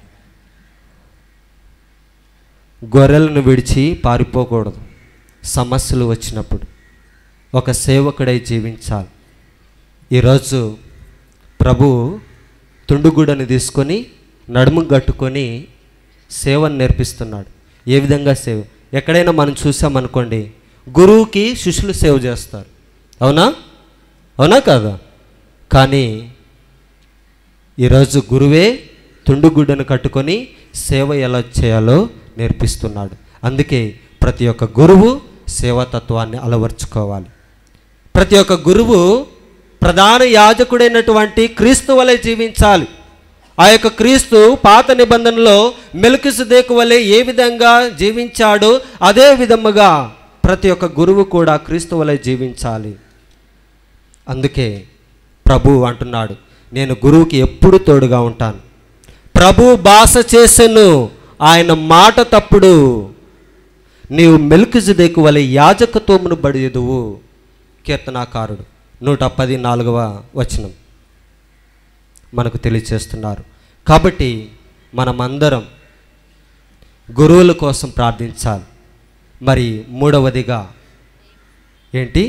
గొర్రెలను విడిచి పారిపోకూడదు సమస్యలు వచ్చినప్పుడు ఒక సేవకుడై జీవించాలి ఈరోజు ప్రభు తుండుగుడని తీసుకొని నడుము కట్టుకొని సేవను నేర్పిస్తున్నాడు ఏ విధంగా సేవ ఎక్కడైనా మనం చూసామనుకోండి గురువుకి శిష్యులు సేవ చేస్తారు అవునా అవునా కాదా కానీ ఈరోజు గురువే తుండుగుడ్డను కట్టుకొని సేవ ఎలా చేయాలో నేర్పిస్తున్నాడు అందుకే ప్రతి ఒక్క గురువు సేవాతత్వాన్ని అలవర్చుకోవాలి ప్రతి ఒక్క గురువు ప్రధాన యాజకుడైనటువంటి క్రీస్తు వలె జీవించాలి ఆ యొక్క క్రీస్తు పాత నిబంధనలో మెలుకిసుదేకు వలె ఏ విధంగా జీవించాడో అదే విధముగా ప్రతి ఒక్క గురువు కూడా క్రీస్తు వలె జీవించాలి అందుకే ప్రభు అంటున్నాడు నేను గురువుకి ఎప్పుడు తోడుగా ఉంటాను ప్రభు భాష చేసెను ఆయన మాట తప్పుడు నీవు మెల్కిజుదేకు వలె యాజకత్వమును బడిదువు కీర్తనాకారుడు నూట పది నాలుగవ వచనం మనకు తెలియచేస్తున్నారు కాబట్టి మనమందరం గురువుల కోసం ప్రార్థించాలి మరి మూడవదిగా ఏంటి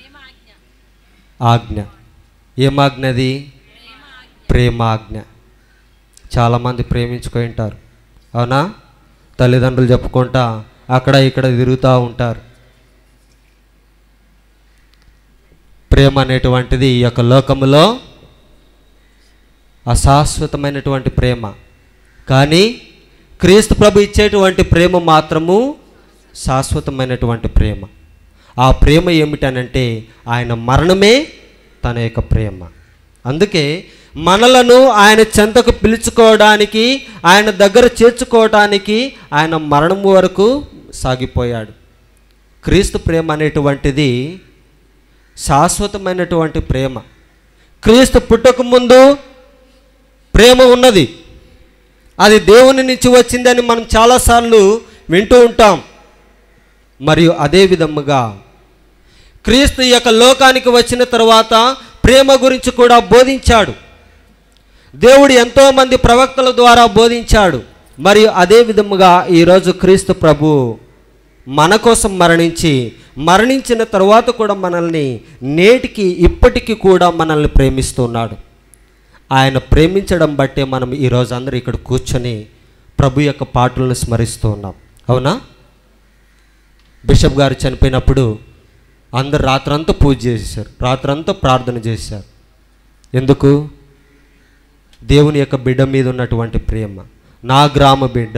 ఆజ్ఞ ఏమాజ్ఞది ప్రేమాజ్ఞ చాలామంది ప్రేమించుకొని ఉంటారు అవునా తల్లిదండ్రులు చెప్పుకుంటా అక్కడ ఇక్కడ తిరుగుతూ ఉంటారు ప్రేమ అనేటువంటిది ఈ యొక్క లోకములో అశాశ్వతమైనటువంటి ప్రేమ కానీ క్రీస్తు ప్రభు ఇచ్చేటువంటి ప్రేమ మాత్రము శాశ్వతమైనటువంటి ప్రేమ ఆ ప్రేమ ఏమిటనంటే ఆయన మరణమే తన యొక్క ప్రేమ అందుకే మనలను ఆయన చెంతకు పిలుచుకోవడానికి ఆయన దగ్గర చేర్చుకోవడానికి ఆయన మరణం వరకు సాగిపోయాడు క్రీస్తు ప్రేమ అనేటువంటిది శాశ్వతమైనటువంటి ప్రేమ క్రీస్తు పుట్టక ముందు ప్రేమ ఉన్నది అది దేవుని నుంచి వచ్చిందని మనం చాలాసార్లు వింటూ ఉంటాం మరియు అదే విధముగా క్రీస్తు ఈ యొక్క లోకానికి వచ్చిన తర్వాత ప్రేమ గురించి కూడా బోధించాడు దేవుడు ఎంతోమంది ప్రవక్తల ద్వారా బోధించాడు మరియు అదే విధముగా ఈరోజు క్రీస్తు ప్రభు మన కోసం మరణించి మరణించిన తర్వాత కూడా మనల్ని నేటికి ఇప్పటికీ కూడా మనల్ని ప్రేమిస్తున్నాడు ఆయన ప్రేమించడం బట్టే మనం ఈరోజు అందరూ ఇక్కడ కూర్చొని ప్రభు యొక్క పాటలను స్మరిస్తూ ఉన్నాం అవునా బిషప్ గారు చనిపోయినప్పుడు అందరు రాత్రంతా పూజ చేశారు రాత్రంతా ప్రార్థన చేశారు ఎందుకు దేవుని యొక్క బిడ్డ మీద ఉన్నటువంటి ప్రేమ నా గ్రామ బిడ్డ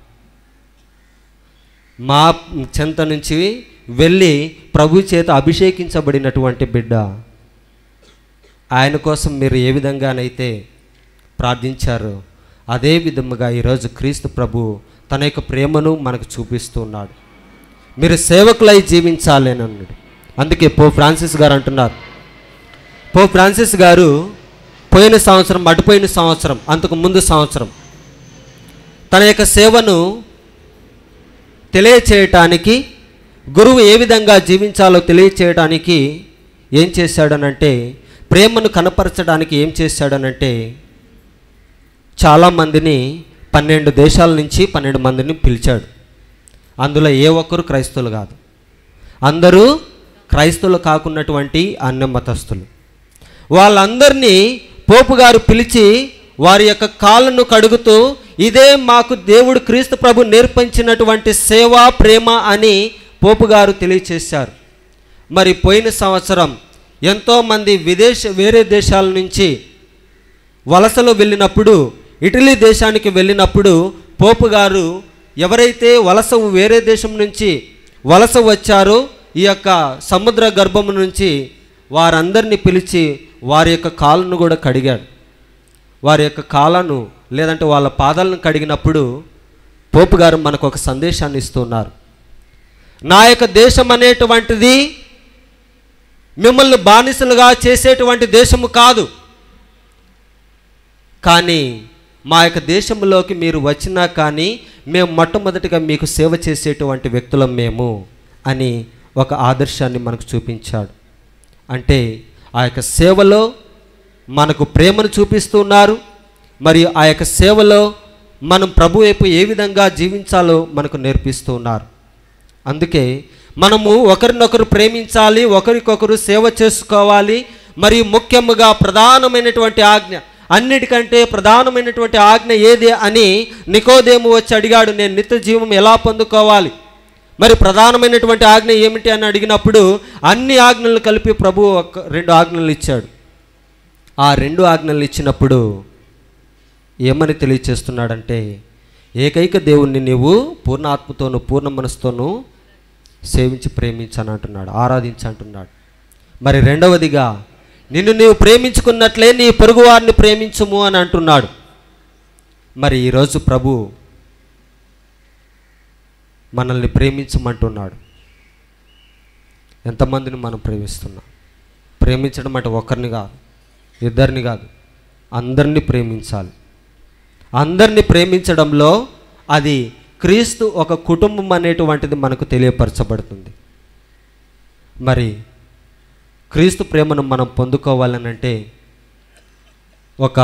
మా చెంత నుంచి వెళ్ళి ప్రభు చేత అభిషేకించబడినటువంటి బిడ్డ ఆయన కోసం మీరు ఏ విధంగానైతే ప్రార్థించారో అదే విధముగా ఈరోజు క్రీస్తు ప్రభు తన యొక్క ప్రేమను మనకు చూపిస్తున్నాడు మీరు సేవకులై జీవించాలి అని అన్నాడు అందుకే పో ఫ్రాన్సిస్ గారు అంటున్నారు పో ఫ్రాన్సిస్ గారు పోయిన సంవత్సరం అటుపోయిన సంవత్సరం అంతకు ముందు సంవత్సరం తన యొక్క సేవను తెలియచేయటానికి గురువు ఏ విధంగా జీవించాలో తెలియచేయటానికి ఏం చేశాడనంటే ప్రేమను కనపరచడానికి ఏం చేశాడనంటే చాలామందిని పన్నెండు దేశాల నుంచి పన్నెండు మందిని పిలిచాడు అందులో ఏ ఒక్కరు క్రైస్తవులు కాదు అందరూ క్రైస్తవులు కాకున్నటువంటి అన్య మతస్థులు వాళ్ళందరినీ పోపు గారు పిలిచి వారి యొక్క కాళ్ళను కడుగుతూ ఇదే మాకు దేవుడు క్రీస్తు ప్రభు నేర్పించినటువంటి సేవ ప్రేమ అని పోపు గారు తెలియచేశారు మరి పోయిన సంవత్సరం ఎంతోమంది విదేశ వేరే దేశాల నుంచి వలసలో వెళ్ళినప్పుడు ఇటలీ దేశానికి వెళ్ళినప్పుడు పోపు గారు ఎవరైతే వలస వేరే దేశం నుంచి వలస వచ్చారో ఈ యొక్క సముద్ర గర్భము నుంచి వారందరినీ పిలిచి వారి యొక్క కాళ్ళను కూడా కడిగాడు వారి యొక్క కాళ్ళను లేదంటే వాళ్ళ పాదాలను కడిగినప్పుడు పోపు గారు మనకు ఒక సందేశాన్ని ఇస్తున్నారు నా యొక్క దేశం అనేటువంటిది మిమ్మల్ని బానిసలుగా చేసేటువంటి దేశము కాదు కానీ మా యొక్క దేశంలోకి మీరు వచ్చినా కానీ మేము మొట్టమొదటిగా మీకు సేవ చేసేటువంటి వ్యక్తులం మేము అని ఒక ఆదర్శాన్ని మనకు చూపించాడు అంటే ఆ యొక్క సేవలో మనకు ప్రేమను చూపిస్తున్నారు మరియు ఆ యొక్క సేవలో మనం ప్రభు వైపు ఏ విధంగా జీవించాలో మనకు నేర్పిస్తూ ఉన్నారు అందుకే మనము ఒకరినొకరు ప్రేమించాలి ఒకరికొకరు సేవ చేసుకోవాలి మరియు ముఖ్యముగా ప్రధానమైనటువంటి ఆజ్ఞ అన్నిటికంటే ప్రధానమైనటువంటి ఆజ్ఞ ఏది అని నికోదేము వచ్చి అడిగాడు నేను నిత్య జీవం ఎలా పొందుకోవాలి మరి ప్రధానమైనటువంటి ఆజ్ఞ ఏమిటి అని అడిగినప్పుడు అన్ని ఆజ్ఞలను కలిపి ప్రభు ఒక రెండు ఆజ్ఞలు ఇచ్చాడు ఆ రెండు ఆజ్ఞలు ఇచ్చినప్పుడు ఏమని తెలియచేస్తున్నాడంటే ఏకైక దేవుణ్ణి నీవు పూర్ణ ఆత్మతోనూ పూర్ణ మనసుతోనూ సేవించి ప్రేమించని అంటున్నాడు ఆరాధించి అంటున్నాడు మరి రెండవదిగా నిన్ను నీవు ప్రేమించుకున్నట్లే నీ పొరుగువారిని ప్రేమించుము అని అంటున్నాడు మరి ఈరోజు ప్రభు మనల్ని ప్రేమించమంటున్నాడు ఎంతమందిని మనం ప్రేమిస్తున్నాం ప్రేమించడం అంటే ఒకరిని కాదు ఇద్దరిని కాదు అందరినీ ప్రేమించాలి అందరినీ ప్రేమించడంలో అది క్రీస్తు ఒక కుటుంబం అనేటువంటిది మనకు తెలియపరచబడుతుంది మరి క్రీస్తు ప్రేమను మనం పొందుకోవాలనంటే ఒక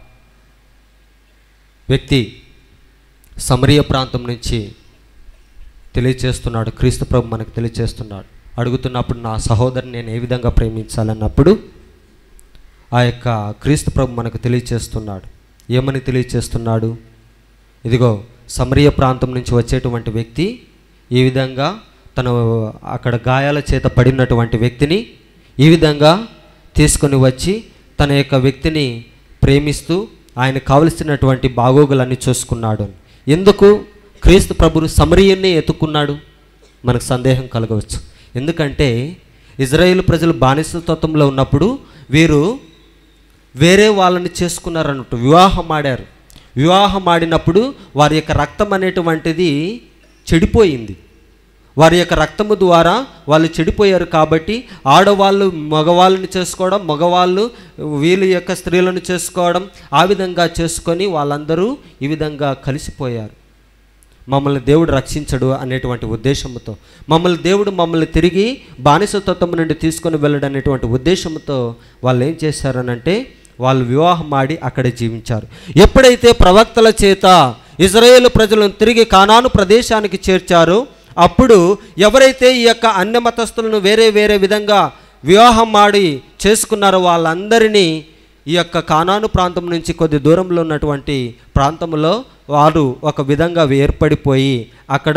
వ్యక్తి సమరీయ ప్రాంతం నుంచి తెలియచేస్తున్నాడు క్రీస్తు ప్రభు మనకు తెలియచేస్తున్నాడు అడుగుతున్నప్పుడు నా సహోదరుని నేను ఏ విధంగా ప్రేమించాలన్నప్పుడు ఆ యొక్క క్రీస్తు ప్రభు మనకు తెలియచేస్తున్నాడు ఏమని తెలియచేస్తున్నాడు ఇదిగో సమరీయ ప్రాంతం నుంచి వచ్చేటువంటి వ్యక్తి ఈ విధంగా తను అక్కడ గాయాల చేత పడినటువంటి వ్యక్తిని ఈ విధంగా తీసుకొని వచ్చి తన యొక్క వ్యక్తిని ప్రేమిస్తూ ఆయన కావలసినటువంటి బాగోగులన్నీ చూసుకున్నాడు ఎందుకు క్రీస్తు ప్రభుడు సమరీయన్నే ఎత్తుకున్నాడు మనకు సందేహం కలగవచ్చు ఎందుకంటే ఇజ్రాయేల్ ప్రజలు బానిసతత్వంలో ఉన్నప్పుడు వీరు వేరే వాళ్ళని చేసుకున్నారన్నట్టు వివాహం ఆడారు వివాహం ఆడినప్పుడు వారి యొక్క రక్తం అనేటువంటిది చెడిపోయింది వారి యొక్క రక్తము ద్వారా వాళ్ళు చెడిపోయారు కాబట్టి ఆడవాళ్ళు మగవాళ్ళని చేసుకోవడం మగవాళ్ళు వీళ్ళ యొక్క స్త్రీలను చేసుకోవడం ఆ విధంగా చేసుకొని వాళ్ళందరూ ఈ విధంగా కలిసిపోయారు మమ్మల్ని దేవుడు రక్షించడు అనేటువంటి ఉద్దేశంతో మమ్మల్ని దేవుడు మమ్మల్ని తిరిగి బానిసతత్వం నుండి తీసుకొని వెళ్ళడం అనేటువంటి ఉద్దేశంతో వాళ్ళు ఏం చేశారనంటే వాళ్ళు వివాహం ఆడి అక్కడే జీవించారు ఎప్పుడైతే ప్రవక్తల చేత ఇజ్రాయేల్ ప్రజలను తిరిగి కానాను ప్రదేశానికి చేర్చారో అప్పుడు ఎవరైతే ఈ యొక్క అన్య మతస్థులను వేరే వేరే విధంగా వివాహం ఆడి చేసుకున్నారో వాళ్ళందరినీ ఈ యొక్క కానాను ప్రాంతం నుంచి కొద్ది దూరంలో ఉన్నటువంటి ప్రాంతంలో వారు ఒక విధంగా ఏర్పడిపోయి అక్కడ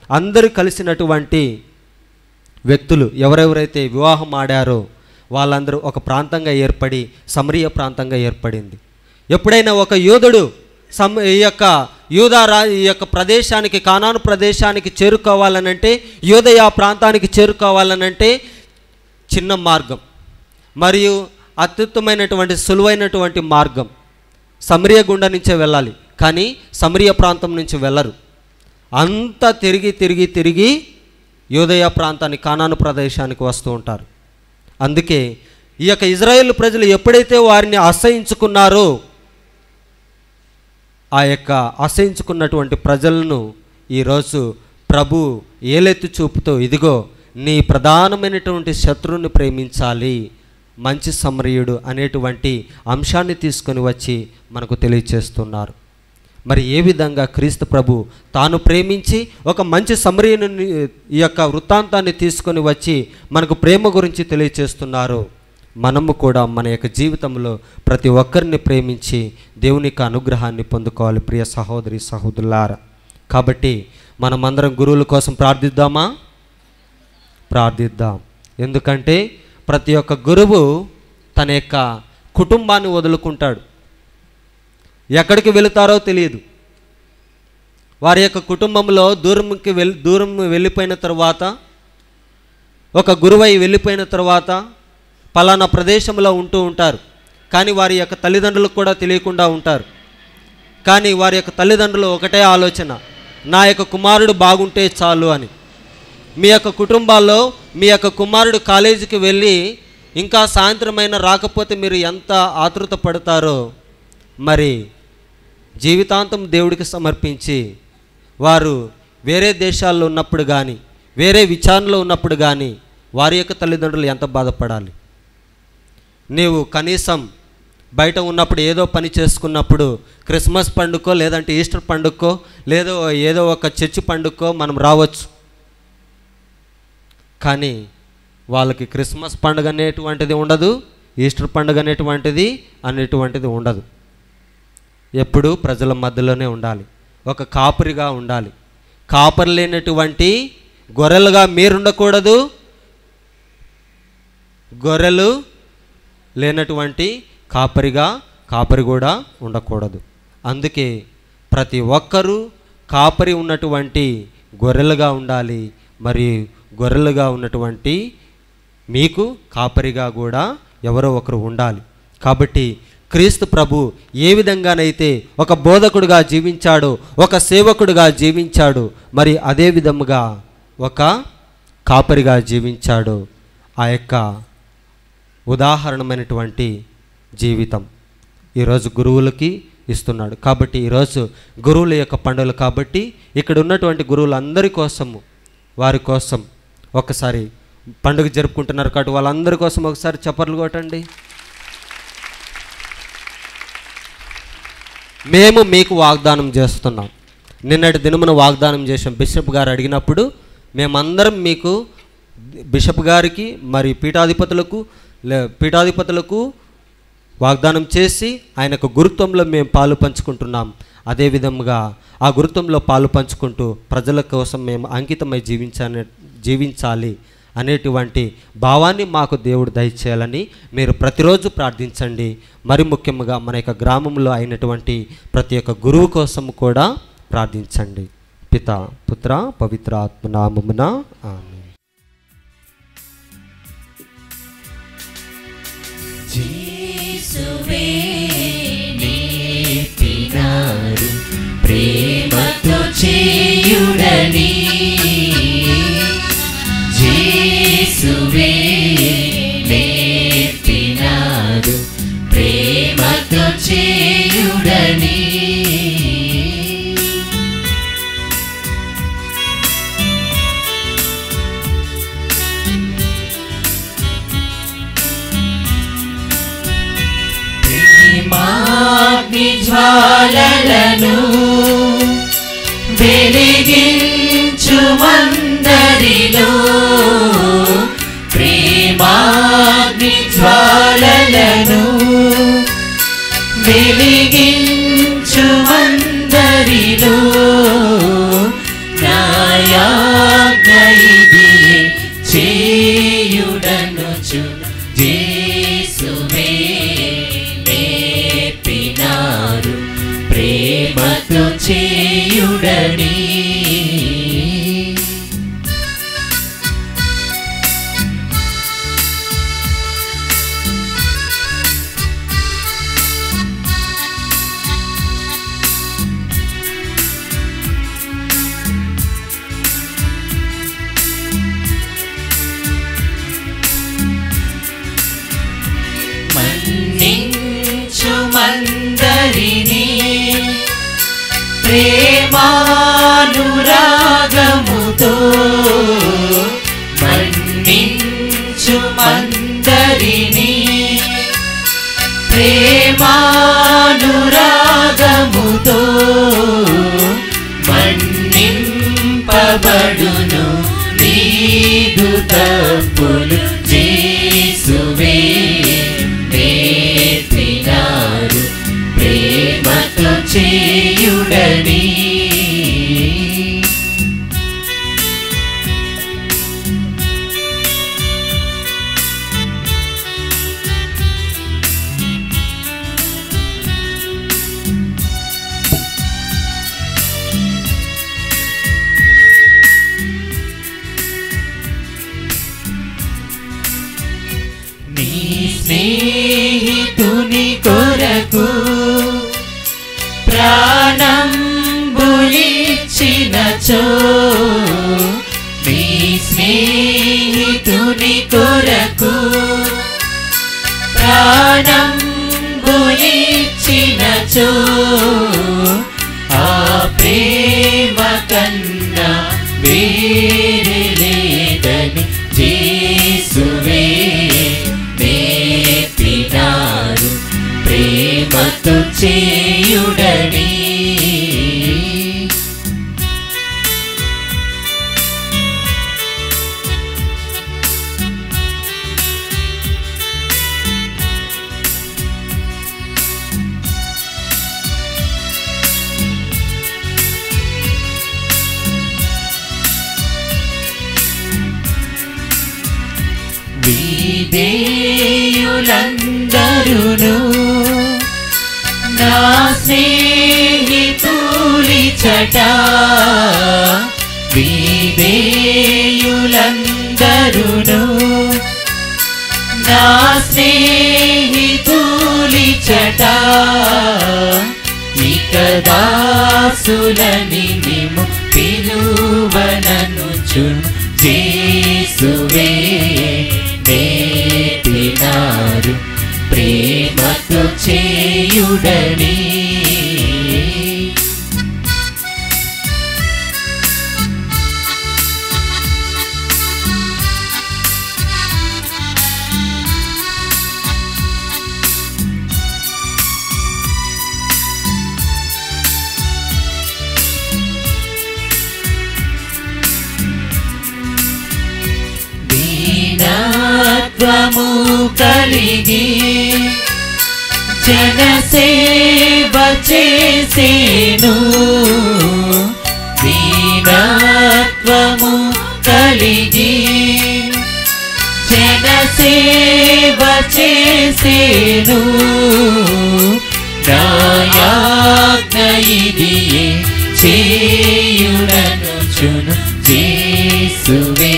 అందరూ కలిసినటువంటి వ్యక్తులు ఎవరెవరైతే వివాహం ఆడారో వాళ్ళందరూ ఒక ప్రాంతంగా ఏర్పడి సమరీయ ప్రాంతంగా ఏర్పడింది ఎప్పుడైనా ఒక యోధుడు సమ్ ఈ యొక్క యూదా రా ఈ యొక్క ప్రదేశానికి కానాను ప్రదేశానికి చేరుకోవాలనంటే యోదయ ప్రాంతానికి చేరుకోవాలనంటే చిన్న మార్గం మరియు అత్యుత్తమైనటువంటి సులువైనటువంటి మార్గం సమరియ గుండా నుంచే వెళ్ళాలి కానీ సమరియ ప్రాంతం నుంచి వెళ్ళరు అంతా తిరిగి తిరిగి తిరిగి యోదయ ప్రాంతానికి కానాను ప్రదేశానికి వస్తూ ఉంటారు అందుకే ఈ యొక్క ఇజ్రాయేల్ ప్రజలు ఎప్పుడైతే వారిని అసహించుకున్నారో ఆ యొక్క అసహించుకున్నటువంటి ప్రజలను ఈరోజు ప్రభు ఏలెత్తి చూపుతో ఇదిగో నీ ప్రధానమైనటువంటి శత్రువుని ప్రేమించాలి మంచి సమరయుడు అనేటువంటి అంశాన్ని తీసుకొని వచ్చి మనకు తెలియచేస్తున్నారు మరి ఏ విధంగా క్రీస్తు ప్రభు తాను ప్రేమించి ఒక మంచి సమరయుని ఈ యొక్క వృత్తాంతాన్ని తీసుకొని వచ్చి మనకు ప్రేమ గురించి తెలియచేస్తున్నారు మనము కూడా మన యొక్క జీవితంలో ప్రతి ఒక్కరిని ప్రేమించి దేవుని యొక్క అనుగ్రహాన్ని పొందుకోవాలి ప్రియ సహోదరి సహోదరులారా కాబట్టి మనమందరం గురువుల కోసం ప్రార్థిద్దామా ప్రార్థిద్దాం ఎందుకంటే ప్రతి ఒక్క గురువు తన యొక్క కుటుంబాన్ని వదులుకుంటాడు ఎక్కడికి వెళుతారో తెలియదు వారి యొక్క కుటుంబంలో దూరంకి వెళ్ళి దూరం వెళ్ళిపోయిన తర్వాత ఒక గురువై వెళ్ళిపోయిన తర్వాత పలానా ప్రదేశంలో ఉంటూ ఉంటారు కానీ వారి యొక్క తల్లిదండ్రులకు కూడా తెలియకుండా ఉంటారు కానీ వారి యొక్క తల్లిదండ్రులు ఒకటే ఆలోచన నా యొక్క కుమారుడు బాగుంటే చాలు అని మీ యొక్క కుటుంబాల్లో మీ యొక్క కుమారుడు కాలేజీకి వెళ్ళి ఇంకా సాయంత్రమైన రాకపోతే మీరు ఎంత ఆతృత పడతారో మరి జీవితాంతం దేవుడికి సమర్పించి వారు వేరే దేశాల్లో ఉన్నప్పుడు కానీ వేరే విచారణలో ఉన్నప్పుడు కానీ వారి యొక్క తల్లిదండ్రులు ఎంత బాధపడాలి నీవు కనీసం బయట ఉన్నప్పుడు ఏదో పని చేసుకున్నప్పుడు క్రిస్మస్ పండుగకో లేదంటే ఈస్టర్ పండుగకో లేదో ఏదో ఒక చర్చి పండుగకో మనం రావచ్చు కానీ వాళ్ళకి క్రిస్మస్ పండుగ అనేటువంటిది ఉండదు ఈస్టర్ పండుగ అనేటువంటిది అనేటువంటిది ఉండదు ఎప్పుడు ప్రజల మధ్యలోనే ఉండాలి ఒక కాపరిగా ఉండాలి కాపరి లేనటువంటి గొర్రెలుగా మీరుండకూడదు గొర్రెలు లేనటువంటి కాపరిగా కాపరి కూడా ఉండకూడదు అందుకే ప్రతి ఒక్కరూ కాపరి ఉన్నటువంటి గొర్రెలుగా ఉండాలి మరి గొర్రెలుగా ఉన్నటువంటి మీకు కాపరిగా కూడా ఎవరో ఒకరు ఉండాలి కాబట్టి క్రీస్తు ప్రభు ఏ విధంగానైతే ఒక బోధకుడుగా జీవించాడో ఒక సేవకుడుగా జీవించాడు మరి అదే విధముగా ఒక కాపరిగా జీవించాడు ఆ యొక్క ఉదాహరణమైనటువంటి జీవితం ఈరోజు గురువులకి ఇస్తున్నాడు కాబట్టి ఈరోజు గురువుల యొక్క పండుగలు కాబట్టి ఇక్కడ ఉన్నటువంటి గురువులందరి కోసము వారి కోసం ఒకసారి పండుగ జరుపుకుంటున్నారు కాబట్టి వాళ్ళందరి కోసం ఒకసారి చప్పర్లు కొట్టండి మేము మీకు వాగ్దానం చేస్తున్నాం నిన్నటి దినమున వాగ్దానం చేసాం బిషప్ గారు అడిగినప్పుడు మేమందరం మీకు బిషప్ గారికి మరి పీఠాధిపతులకు లే పీఠాధిపతులకు వాగ్దానం చేసి ఆయనకు గురుత్వంలో మేము పాలు పంచుకుంటున్నాం అదేవిధంగా ఆ గురుత్వంలో పాలు పంచుకుంటూ ప్రజల కోసం మేము అంకితమై జీవించాలి జీవించాలి అనేటువంటి భావాన్ని మాకు దేవుడు దయచేయాలని మీరు ప్రతిరోజు ప్రార్థించండి మరి ముఖ్యంగా మన యొక్క గ్రామంలో అయినటువంటి ప్రతి ఒక్క గురువు కోసం కూడా ప్రార్థించండి పిత పుత్ర పవిత్ర ఆత్మనామమున ఆమె యేసువే నేర్పినారు ప్రేమతో చేయుడని యేసువే నేర్పినారు ప్రేమతో చేయుడని ప్రేమాగ్ని జ్వాలలను వెలిగించు మందరిలో ప్రేమాగ్ని జ్వాలలను వెలిగించు మందరిలో నాయా చేయుడనుచు జేసువే నేర్పినారు ప్రేమతో చేయుడని మన్నించు మందరిని ప్రేమానురాగముతో మన్నించు మందరిని ప్రేమానురాగముతో మన్నింపబడును నీదు తప్పులు చేసువే నేర్పినారు ప్రేమతో చేయుడని నీ స్నేహితుని కొరకు ప్రాణం బులిచ్చినచో నీ స్నేహితుని కొరకు ప్రాణం బులిచ్చినచో ఆ ప్రేమ కన్నా వేరే లేదని జేసువే నేర్పినారు ప్రేమతో చేయుడని వీదేయులందరును నా స్నేహితులిచట వీదేయులందరును నా స్నేహితులిచట ఇక దాసులని నిము పిలువననుచు జేసువే నేర్పినారు ప్రేమతో చేయుడని దీనత్వము కలిగి జనసేవ చేసేను దీనత్వము కలిగి జనసేవ చేసేను నాయాజ్ఞ ఇదియే చేయుడనుచును జేసువే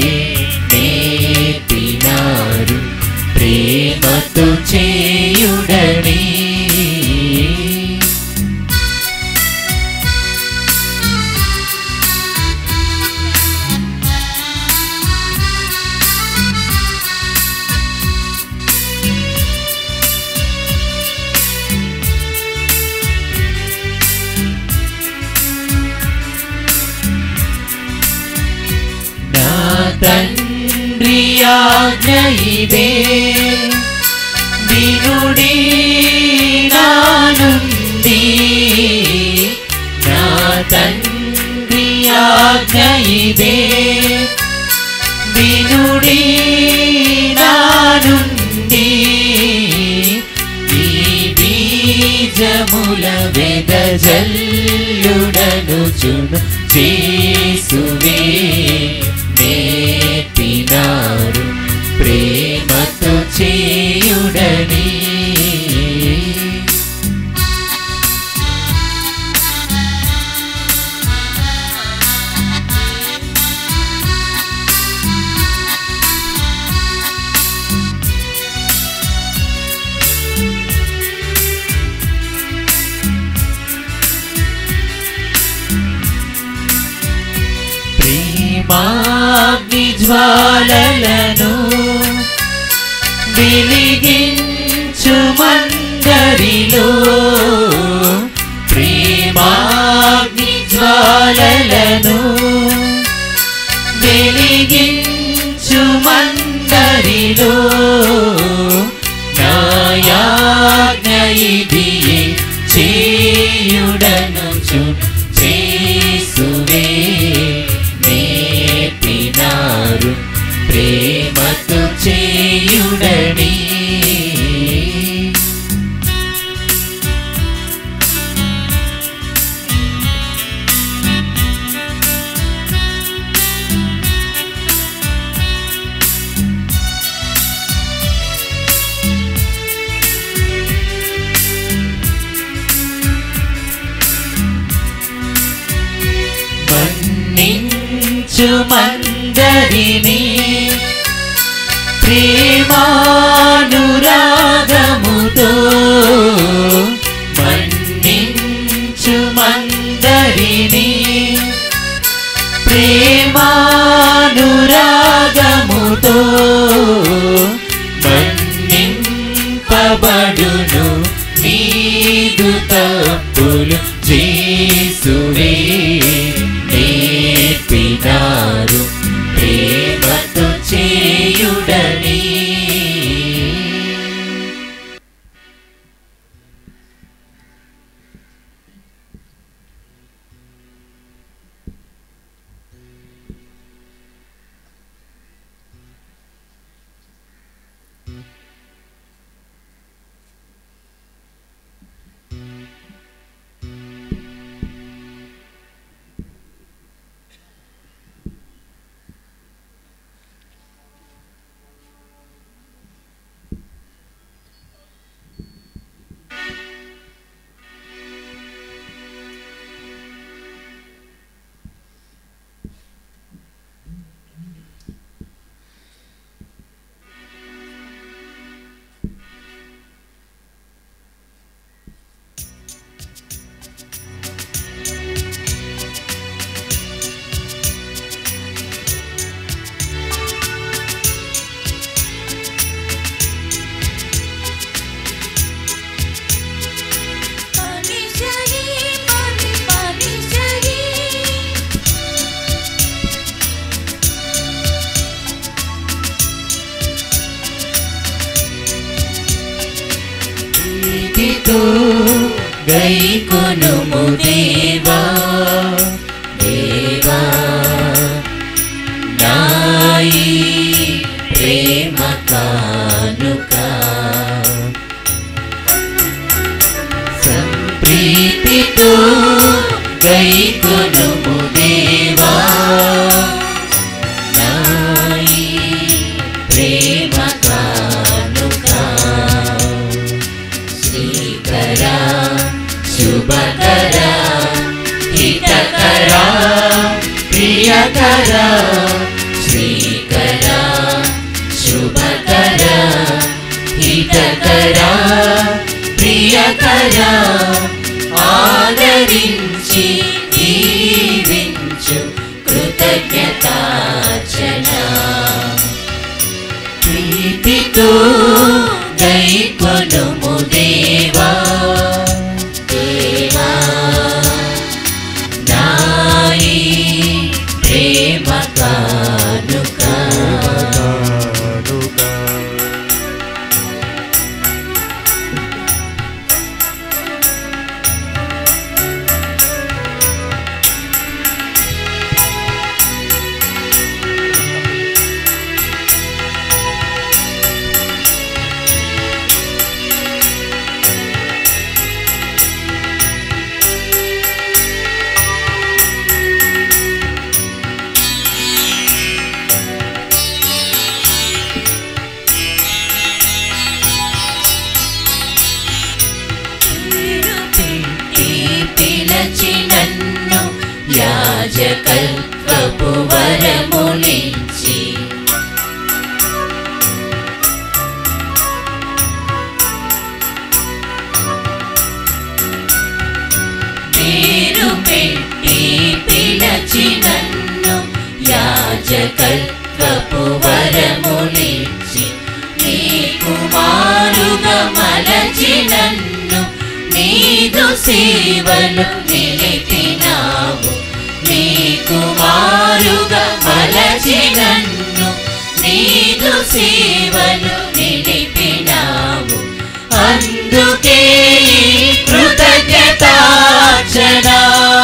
నేర్పినారు ప్రేమతో చేయుడని నా తండ్రి ఆజ్ఞ ఇదే వినుడి నా నుండి నా తండ్రి ఆజ్ఞ ఇదే వినుడి నా నుండి ఈ బీజముల వెదజల్లుడను చును చేసువే నేర్పినా జ్వాలలను వెలిగించు మందరిలో ప్రేమాగ్ని జ్వాలలను వెలిగించు మందరిలో నాయాజ్ఞ ఇదియే చేయుడను చేసువే నేర్పినారు ప్రేమతో చేయుడని మన్నించు మందరిని ప్రేమానురాగముతో మన్నించు మందరిని ప్రేమానురాగముతో మన్నింపబడును నీదు తప్పులు చేసువే నేర్పినారు ప్రేమతో చేయుడని పనిశరి పని పనిశరి ప్రీతితో గైకొనుము దేవా దేవా నాయి ప్రేమ కానుక సంప్రీతితో గైకొనుము దేవా నాయి ప్రేమ కానుక శ్రీకర శుభకర హితకర ప్రియకర శ్రీకర శుభకర హితకర ప్రియకర ఆదరించి దీవించు కృతజ్ఞతాచన ప్రీతితో దైకొనుము దేవా దేవా నాయి ప్రేమ కానుక సేవలు నిలిపినావు నీ కుమారుగా మలచి నన్ను నీదు సేవలు నిలిపినావు అందుకే కృతజ్ఞతార్చనా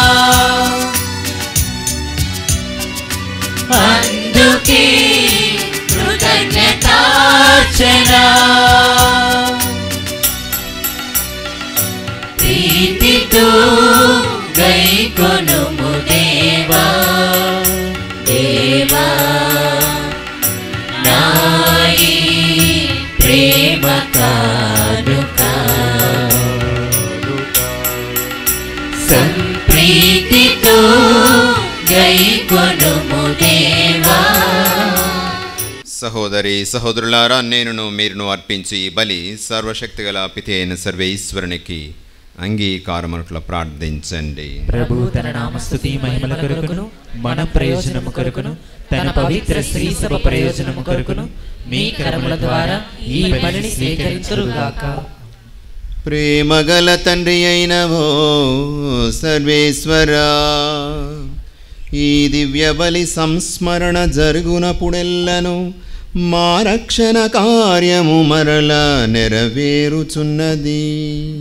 అందుకే కృతజ్ఞతార్చనా ప్రీతితో గైకొనుము దేవా దేవా నాయి ప్రేమ కానుక సంప్రీతితో గైకొనుము దేవా సహోదరి సహోదరులారా నేనును మీరును అర్పించి ఈ బలి సర్వశక్తి గల పితి అయిన సర్వేశ్వరునికి అంగీకారమునట్ల ప్రార్థించండి ప్రభు తన నామస్తుతి మహిమల కొరకును మన ప్రయోజనము కొరకును తన పవిత్ర శ్రీ సభ ప్రయోజనము కొరకును మీ కరముల ద్వారా ఈ బలిని స్వీకరించురుగాక ప్రేమగల తండ్రి అయిన ఓ సర్వేశ్వరా ఈ దివ్య బలి సంస్మరణ జరుగునప్పుడెల్లను మా రక్షణ కార్యము మరల నెరవేరుచున్నది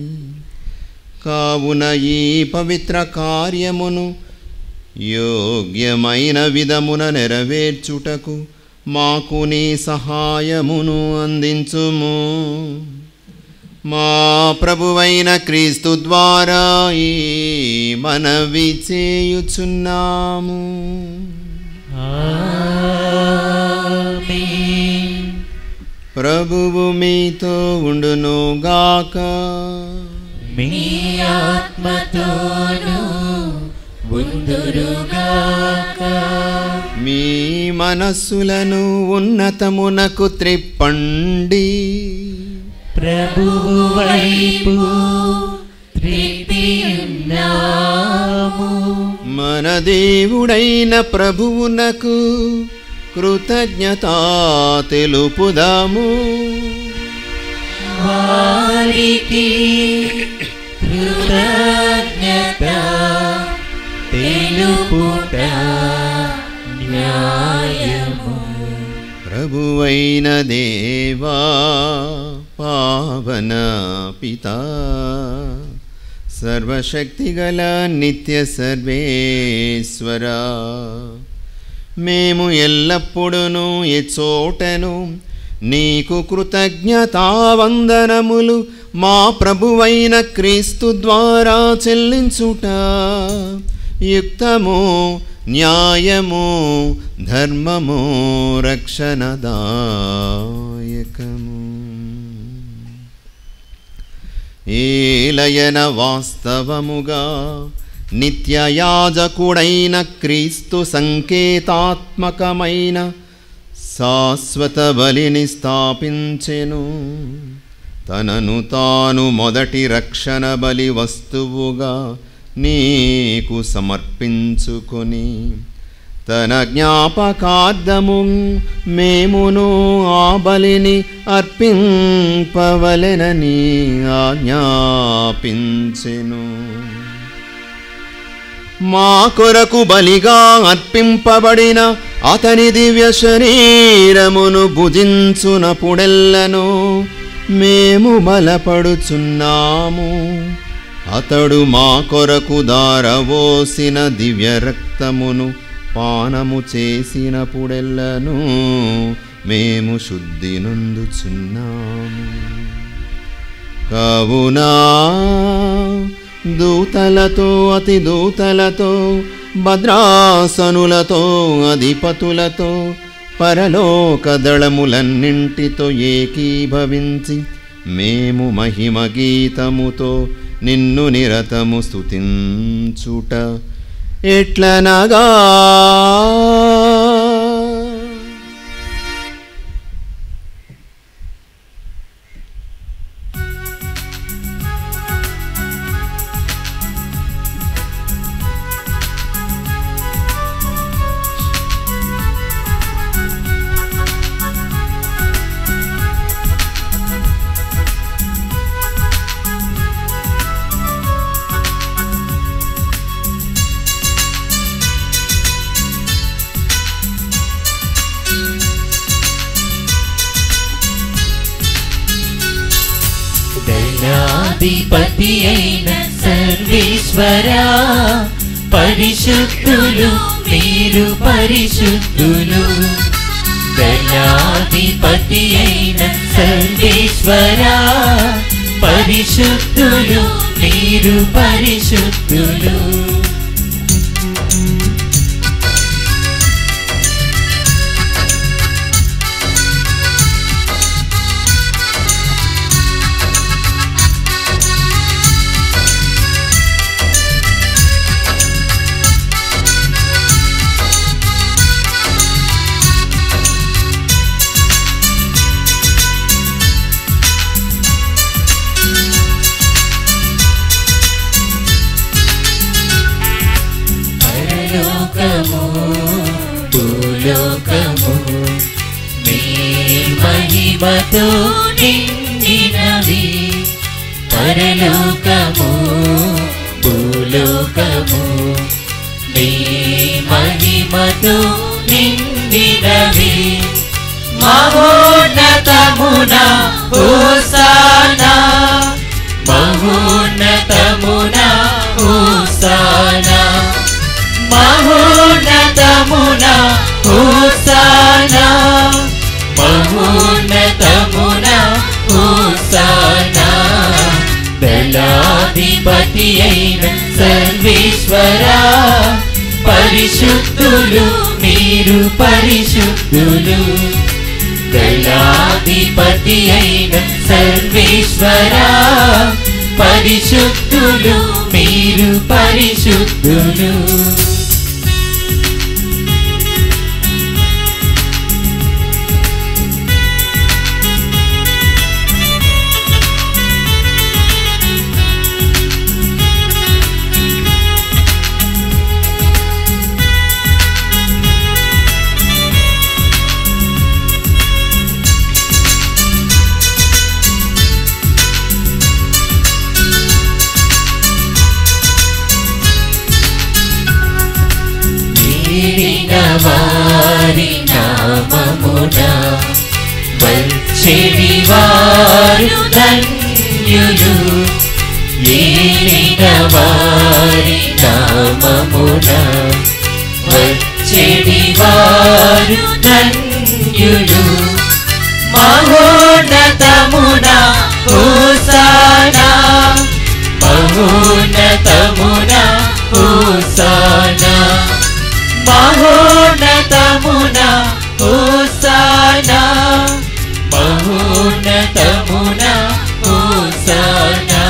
కావున ఈ పవిత్ర కార్యమును యోగ్యమైన విధమున నెరవేర్చుటకు మాకు నీ సహాయమును అందించుము మా ప్రభువైన క్రీస్తు ద్వారా ఈ మనవి చేయుచున్నాము ప్రభువు మీతో ఉండునుగాక మీ ఆత్మతోను ఉందురుగాక మీ మనస్సులను ఉన్నతమునకు త్రిప్పండి ప్రభువు వైపు త్రిపియున్నాము మన దేవుడైన ప్రభువునకు కృతజ్ఞత తెలుపుదాము వారికి కృతజ్ఞత తెలుపుట న్యాయము ప్రభువైన దేవా పావన పిత సర్వశక్తిగల నిత్య సర్వేశ్వరా మేము ఎల్లప్పుడూ ఎచోటను నీకు కృతజ్ఞతావందనములు మా ప్రభువైన క్రీస్తు ద్వారా చెల్లించుట యుక్తము న్యాయము ధర్మము రక్షణదాయకము ఏలయన వాస్తవముగా నిత్యయాజకుడైన క్రీస్తు సంకేతాత్మకమైన శాశ్వత బలిని స్థాపించెను తనను తాను మొదటి రక్షణ బలి వస్తువుగా నీకు సమర్పించుకొని తన జ్ఞాపకార్థము మేమును ఆ బలిని అర్పింపవలెనని ఆజ్ఞాపించెను మా కొరకు బలిగా అర్పింపబడిన అతని దివ్య శరీరమును భుజించునపుడెల్లను మేము బలపడుచున్నాము అతడు మా కొరకు దారవోసిన దివ్య రక్తమును పానము చేసినపుడెల్లను మేము శుద్ధి నొందుచున్నాము కావునా దూతలతో అతి దూతలతో భద్రాసనులతో అధిపతులతో పరలోక దళములన్నింటితో ఏకీభవించి మేము మహిమ గీతముతో నిన్ను నిరతము స్తుతించుట ఎట్లనగా దళాధిపతి అయిన సర్వేశ్వరా పరిశుద్ధులు మీరు పరిశుద్ధులు దళాధిపతి అయిన సర్వేశ్వరా పరిశుద్ధులు మీరు పరిశుద్ధులు పరలోకము భూలోకము మీ మహిమతో నిండినవి పరలోకము భూలోకము మీ మహిమతో నిండినవి మహోన్నతమున హోసానా మహోన్నతమున హోసానా మహోన్నతమున హోసానా మహోన్నతమున హోసానా దళాధిపతి అయిన సర్వేశ్వరా పరిశుద్ధులు మీరు పరిశుద్ధులు దళాధిపతి అయిన సర్వేశ్వరా పరిశుద్ధులు మీరు పరిశుద్ధులు ఏలిన వారి నామమున వచ్చేది వారు ధన్యులు ఏలిన వారి నామమున వచ్చేది వారు ధన్యులు మహోన్నతమున హోసానా మహోన్నతమున హోసానా మహోన్నతమున హోసానా మహోన్నతమున హోసానా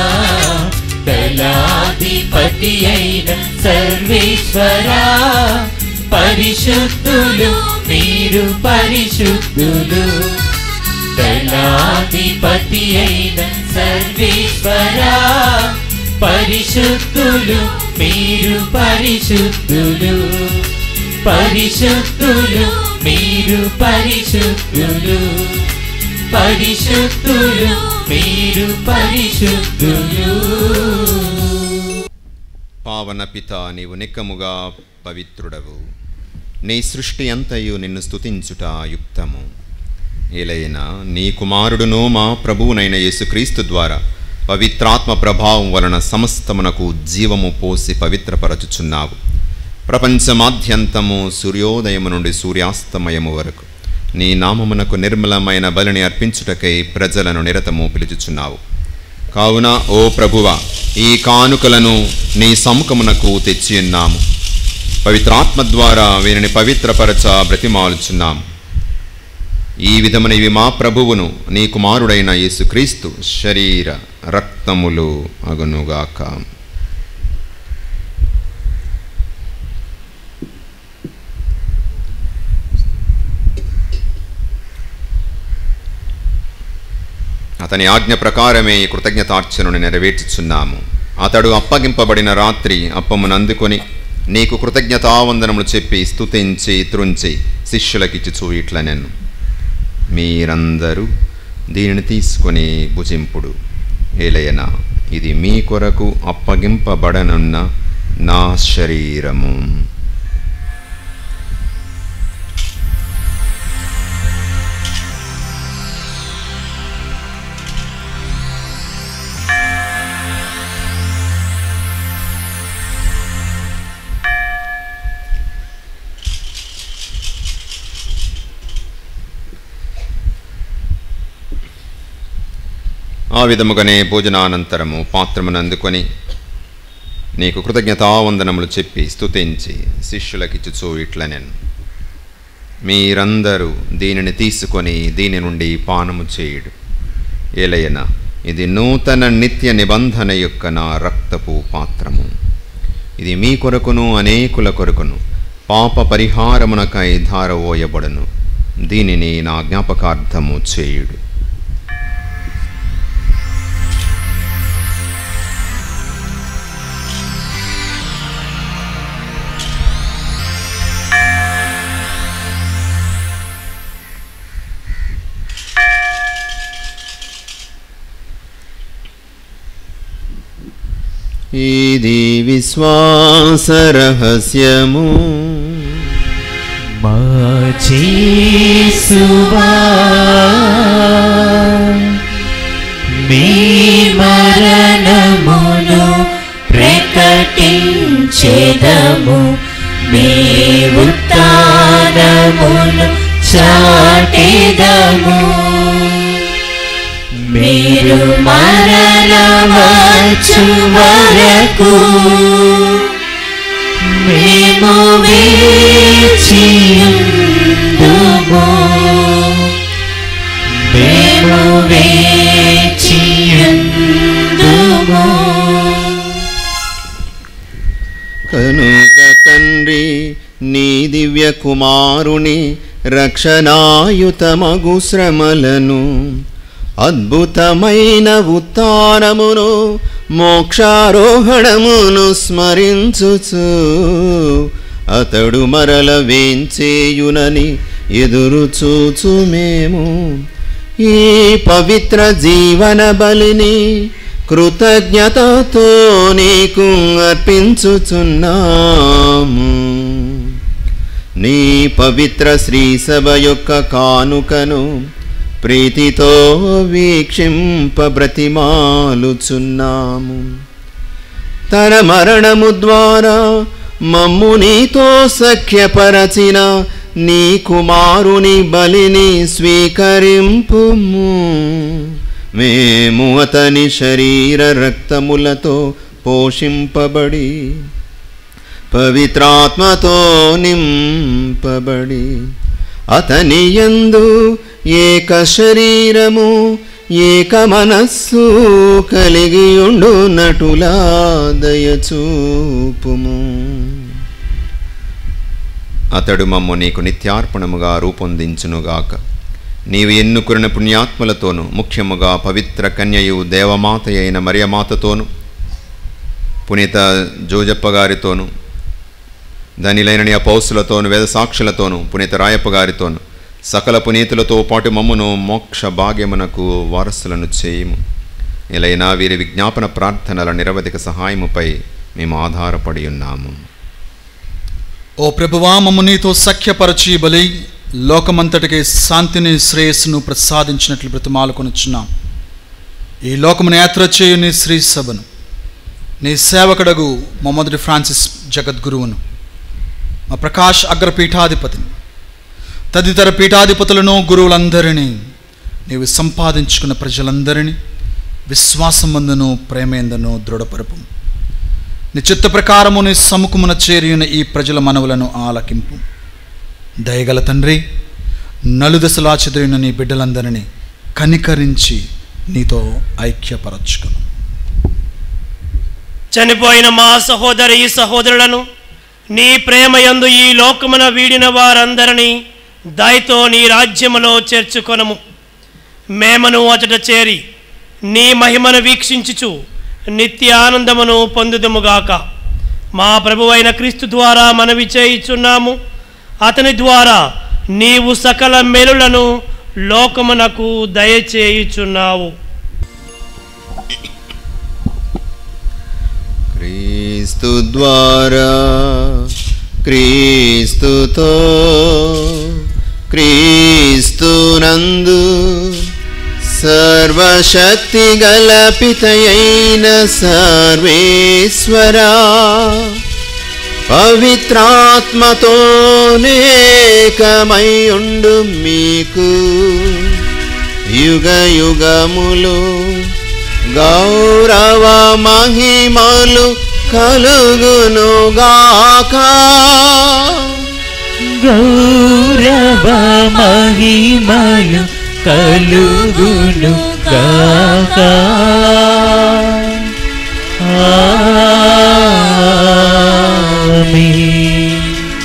దళాధిపతి అయిన సర్వేశ్వరా పరిశుద్ధులు మీరు పరిశుద్ధులు దళాధిపతి అయిన సర్వేశ్వరా పరిశుద్ధులు మీరు పరిశుద్ధులు పరిశుద్ధులు మీరు పరిశుద్ధులు పరిశుద్ధులు మీరు పరిశుద్ధులు పావన పిత నీవు నిక్కముగా పవిత్రుడవు నీ సృష్టి అంతయు నిన్ను స్తుతించుట యుక్తము ఏలైనా నీ కుమారుడును మా ప్రభువునైన యేసుక్రీస్తు ద్వారా పవిత్రాత్మ ప్రభావం వలన సమస్తమునకు జీవము పోసి పవిత్రపరచుచున్నావు ప్రపంచమాద్యంతము సూర్యోదయము నుండి సూర్యాస్తమయము వరకు నీ నామమునకు నిర్మలమైన బలిని అర్పించుటకై ప్రజలను నిరతము పిలుచుచున్నావు కావున ఓ ప్రభువ ఈ కానుకలను నీ సముఖమునకు తెచ్చియున్నాము పవిత్రాత్మ ద్వారా వీరిని పవిత్రపరచ బ్రతిమాలుచున్నాము ఈ విధమున ఇవి మా ప్రభువును నీ కుమారుడైన యేసుక్రీస్తు శరీర రక్తములు అగునుగాక అతని ఆజ్ఞ ప్రకారమే ఈ కృతజ్ఞతార్చనను నెరవేర్చుచున్నాము అతడు అప్పగింపబడిన రాత్రి అప్పమునందుకొని నీకు కృతజ్ఞతావందనములు చెప్పి స్తుతించి త్రుంచి శిష్యులకిచ్చుచూ ఇట్ల నేను మీరందరూ దీనిని తీసుకొని భుజింపుడు ఏలయన ఇది మీ కొరకు అప్పగింపబడనున్న నా శరీరము ఆ విధముగానే భోజనానంతరము పాత్రమును అందుకొని నీకు కృతజ్ఞతావందనములు చెప్పి స్తుతించి శిష్యులకిచ్చుచూ ఇట్లనెన్ మీరందరూ దీనిని తీసుకొని దీని నుండి పానము చేయుడు ఏలయన ఇది నూతన నిత్య నిబంధన యొక్క నా రక్తపు పాత్రము ఇది మీ కొరకును అనేకుల కొరకును పాప పరిహారమునకై ధారవోయబడును దీనిని నా జ్ఞాపకార్థము చేయుడు ఇది విశ్వాస రహస్యము మా చేసువా మీ మరణమును ప్రకటించేదము మీ ఉత్తానమును చాటెదము మీరు మరణవచ్చు వరకు మేము వేచియుందుము మేము వేచియుందుము కనుక తండ్రి నీ దివ్య కుమారుని రక్షణాయుతమగు శ్రమలను అద్భుతమైన ఉత్తానమును మోక్షారోహణమును స్మరించుచు అతడు మరల వేంచేయునని ఎదురు చూచు మేము ఈ పవిత్ర జీవన బలిని కృతజ్ఞతతో నీకు అర్పించుచున్నాము నీ పవిత్ర శ్రీ సభ యొక్క కానుకను ప్రీతితో వీక్షింప బ్రతిమాలుచున్నాము తన మరణము ద్వారా మమ్ము నీతో సఖ్యపరచిన నీ కుమారుని బలిని స్వీకరింపుము మేము అతని శరీర రక్తములతో పోషింపబడి పవిత్రాత్మతో నింపబడి అతని యందు ఏక శరీరము ఏక మనస్సు కలిగి ఉండునటులా దయచూపుము అతడు మమ్ము నీకు నిత్యార్పణముగా రూపొందించునుగాక నీవు ఎన్నుకున్న పుణ్యాత్మలతోనూ ముఖ్యముగా పవిత్ర కన్యయు దేవమాత అయిన మరియమాతతోనూ పునీత జోజప్ప గారితోనూ ధనిలైన నీ అపౌసులతోను వేద సాక్షులతోనూ పునీత రాయప్ప గారితోను సకల పునీతులతో పాటు మమ్మును మోక్ష భాగ్యమునకు వారసులను చేయము ఇలైనా వీరి విజ్ఞాపన ప్రార్థనల నిరవధిక సహాయముపై మేము ఆధారపడి ఉన్నాము ఓ ప్రభువా మమ్ము నీతో సఖ్యపరచి బలి లోకమంతటికి శాంతిని శ్రేయస్సును ప్రసాదించినట్లు బ్రతిమాలుకొనుచున్నాం ఈ లోకమును యాత్ర చేయు నీ శ్రీ సభను నీ సేవకుడగు మా మొదటి ఫ్రాన్సిస్ జగద్గురువును మా ప్రకాష్ అగ్రపీఠాధిపతిని తదితర పీఠాధిపతులను గురువులందరినీ నీవు సంపాదించుకున్న ప్రజలందరినీ విశ్వాసమందును ప్రేమేందను దృఢపరపు నీ చిత్త ప్రకారము నీ సముఖమున చేరిన ఈ ప్రజల మనవులను ఆలకింపు దయగల తండ్రి నలుదశలా చెదిరిన నీ బిడ్డలందరినీ కనికరించి నీతో ఐక్యపరచుకును చనిపోయిన మా సహోదరి సహోదరులను నీ ప్రేమయందు ఈ లోకమున వీడిన వారందరినీ దయతో నీ రాజ్యములో చేర్చుకొనము మేమను అచట చేరి నీ మహిమను వీక్షించుచు నిత్య ఆనందమును పొందుదుముగాక మా ప్రభువైన క్రీస్తు ద్వారా మనవి చేయుచున్నాము అతని ద్వారా నీవు సకల మేలులను లోకమునకు దయచేయుచున్నావు క్రీస్తు ద్వారా క్రీస్తుతో క్రీస్తునందు సర్వశక్తి గల పితయైన సర్వేశ్వరా పవిత్రాత్మతో నేకమై ఉండు మీకు యుగ యుగములు గౌరవ మహిమలు కలుగునుగాక గౌరవ మహిమలు కలుగును గాక ఆమేన్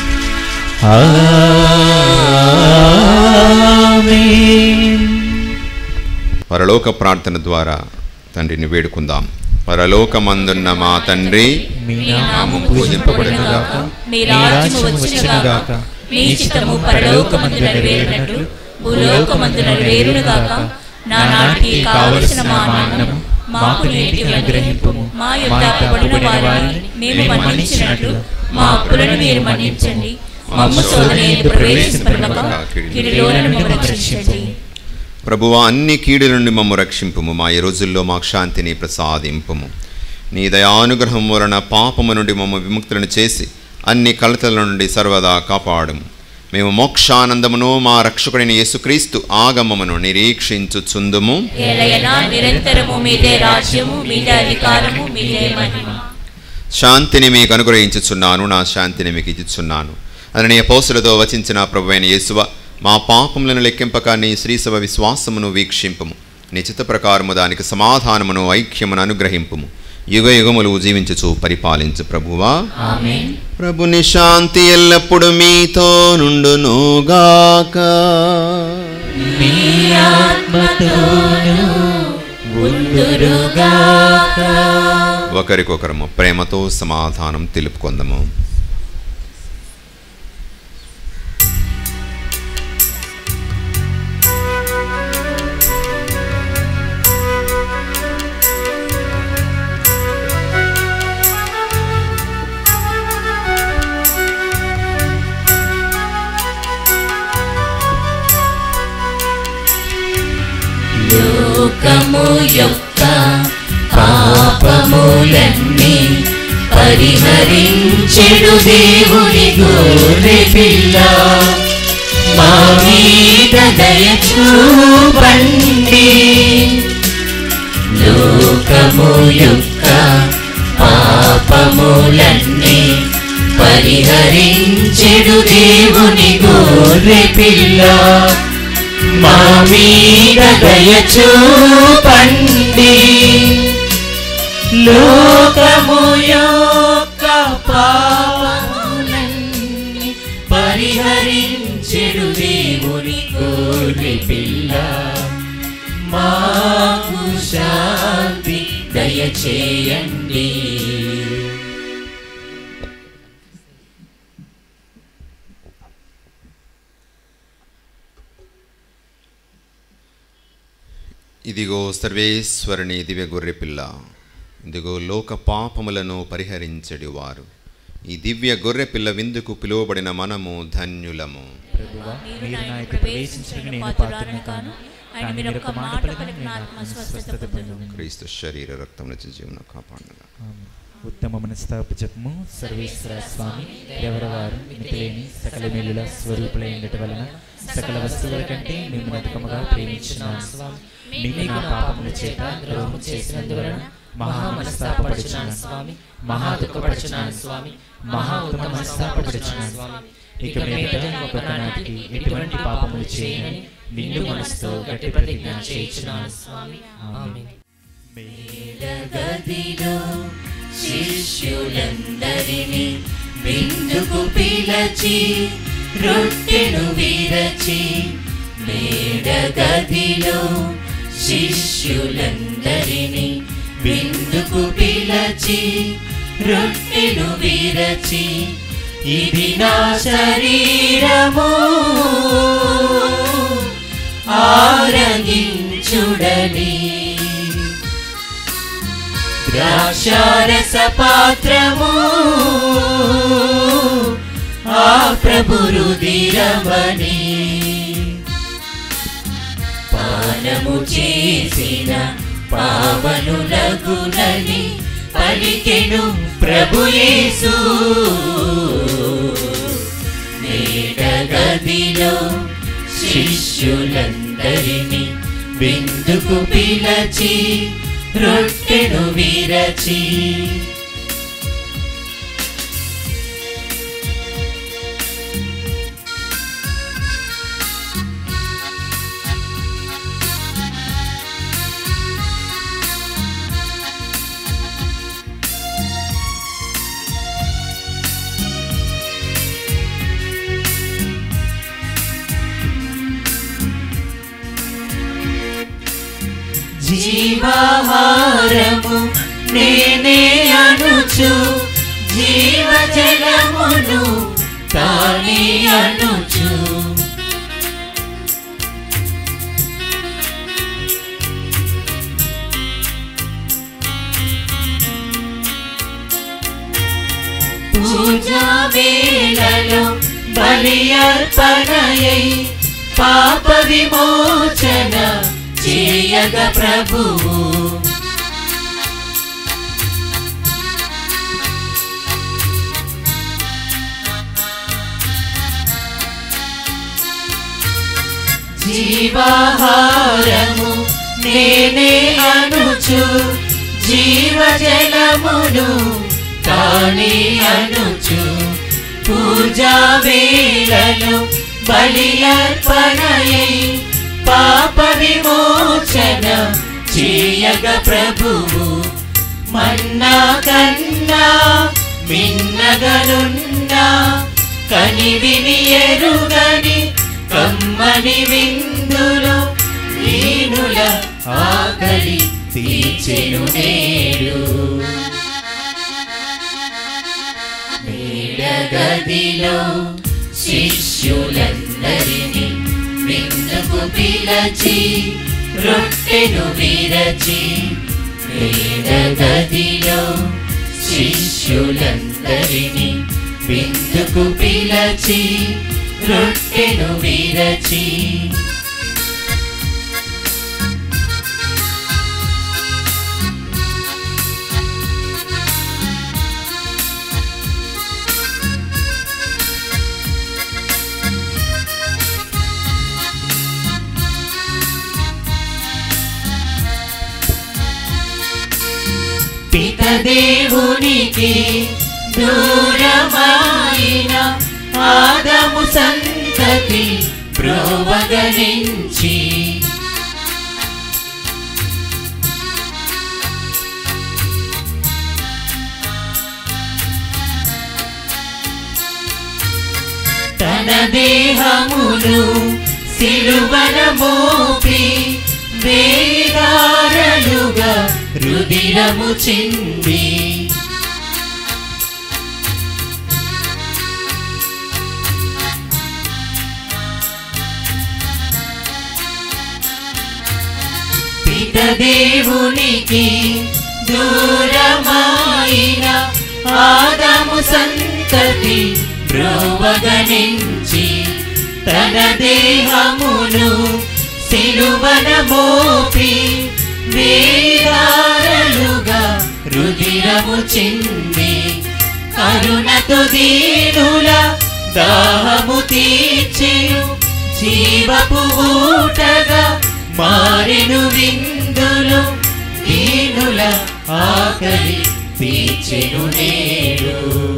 ఆమేన్ పరలోక ప్రార్థన ద్వారా తండ్రిని వేడుకుందాం పరలోకమందున్న మా తండ్రి మీ నామం పూజింపబడునుగాక మీ రాజ్యము వచ్చునుగాక మీ చిత్తము పరలోకమందు నెరవేరినట్లు భూలోకమందు నెరవేరునుగాక నా నాటికి కావలసిన మా అన్నము మాకు నేటికి అనుగ్రహింపుము మా యొక్క అప్పుబడిన వారిని మేము మన్నించినట్లు మా అప్పులను మీరు మన్నించండి మమ్మ శోధనయందు ప్రవేశింపక కిడిలోలను మేము రక్షించండి ప్రభువా అన్ని కీడుల నుండి మమ్ము రక్షింపుము మా ఈ రోజుల్లో మాకు శాంతిని ప్రసాదింపుము నీ దయానుగ్రహం వలన పాపము నుండి మమ్మ విముక్తులను చేసి అన్ని కలతల నుండి సర్వదా కాపాడుము మేము మోక్షానందమును మా రక్షకుడైన యేసుక్రీస్తు ఆగమమును నిరీక్షించుచుందుము ఏలయనా నిరంతరము మీదే రాజ్యము మీదే అధికారము మీదే మహిమ శాంతిని మీకు అనుగ్రహించుచున్నాను నా శాంతిని మీకు ఇచ్చుచున్నాను అని పోసులతో వచించిన ప్రభువైన యేసువ మా పాపములను లెక్కింపక నీ శ్రీసభ విశ్వాసమును వీక్షింపుము నిశ్చిత ప్రకారము దానికి సమాధానమును ఐక్యమును అనుగ్రహింపుము యుగ యుగములు జీవించుచు పరిపాలించు ప్రభువా ఆమేన్ ప్రభుని శాంతి ఎల్లప్పుడు మీతో నుండునుగాక మీ ఆత్మతోను ఉందురుగాక ఒకరికొకరము ప్రేమతో సమాధానం తెలుపుకొందము లోకము యొక్క పాపములన్నీ పరిహరించెడు దేవుని గోరె పిల్ల మా మీద దయ చూపండి లోకము యొక్క పాపములన్నీ పరిహరించెడు దేవుని గోరె పిల్ల మా మీద దయ చూపండి లోకము యొక్క పాపములన్నీ పరిహరించెడు దేవుని కోరి పిల్ల మాకు శాంతి దయచేయండి ఇదిగో సర్వేశ్వరుని దివ్య గొర్రెపిల్ల ఇదిగో లోక పాపములను పరిహరించడి వారు ఈ దివ్య గొర్రెపిల్ల విందుకు పిలువబడిన మనము ధన్యులము ప్రభువా మీరు నా యొక్క ప్రవేశించిన నేను పాత్రను కాను ఆయన మీరు ఒక మాట పలికిన నా ఆత్మ స్వస్థత పొందును క్రీస్తు శరీర రక్తముల జీవన కాపాడగా ఆమేన్. ఉత్తమ మనస్తాప జపము సర్వేశ్వర స్వామి ఎవరవారు మితిలేని సకల మేలుల స్వరూపులైనటి వలన సకల వస్తువుల కంటే మేము అధికముగా ప్రేమించున్నాను స్వామి మీకు నా పాపముల చేత ద్రోహం చేసినందువలన మహా మనస్తాపడుచున్నాను స్వామి మహా దుఃఖపడుచున్నాను స్వామి మహా ఉత్తమ మనస్తాపడుచున్నాను స్వామి ఇక మీద ఒక్కొక్క నాటికి ఎటువంటి పాపములు చేయని నిండు మనసుతో గట్టి ప్రతిజ్ఞ చేయించున్నాను స్వామి ఆమేన్ గదిలో శిష్యులందరినీ విందుకు పిలచి రొట్టెను విరచి మేడ గదిలో శిష్యులందరినీ విందుకు పిలచి రొట్టెను విరచి ఇది నా శరీరము ఆరగించుడని ద్రాక్షారస పాత్రము ఆ ప్రభు రుదిరమని పానము చేసిన పావనులగునని పలికెను ప్రభు యేసు మేడ గదిలో శిష్యులందరినీ విందుకు పిలచి రొట్టెను విరచి జీవాహారము నేనే అనుచు జీవజలమును తానే అనుచు పూజా వేళలో బలి అర్పణయై పాప విమోచన చేయగ ప్రభువు జీవాహారము నేనే అనుచు జీవజలమును తానే అనుచు పూజా వేళలో బలి అర్పణయై పాప విమోచన చేయగ ప్రభువు మన్నా కన్నా మిన్నగనున్నా కనివిని ఎరుగని కమ్మని విందులు వీణుల ఆకలి తీర్చెను నేడు మేడగదిలో శిష్యులందరినీ విందుకు పిలచి రొట్టెను విరచి మేడగదిలో శిష్యులందరినీ విందుకు పిలచి రొట్టెను విరచి పితదేవునికి దూరమైన ఆదము సంతతి ప్రోవగనించి తన దేహమును సిలువన మోపి వేదారలుగా రుదిరము చింది పితదేవునికి దూరమైన ఆదము సంతతి బ్రోవగనించి తన దేహమును సిలువన మోపి వేదారలుగా రుదిరము చింది కరుణతో దీనుల దాహము తీర్చెను జీవపు ఊటగా మారెను విందులు దీనుల ఆకలి తీర్చెను నేడు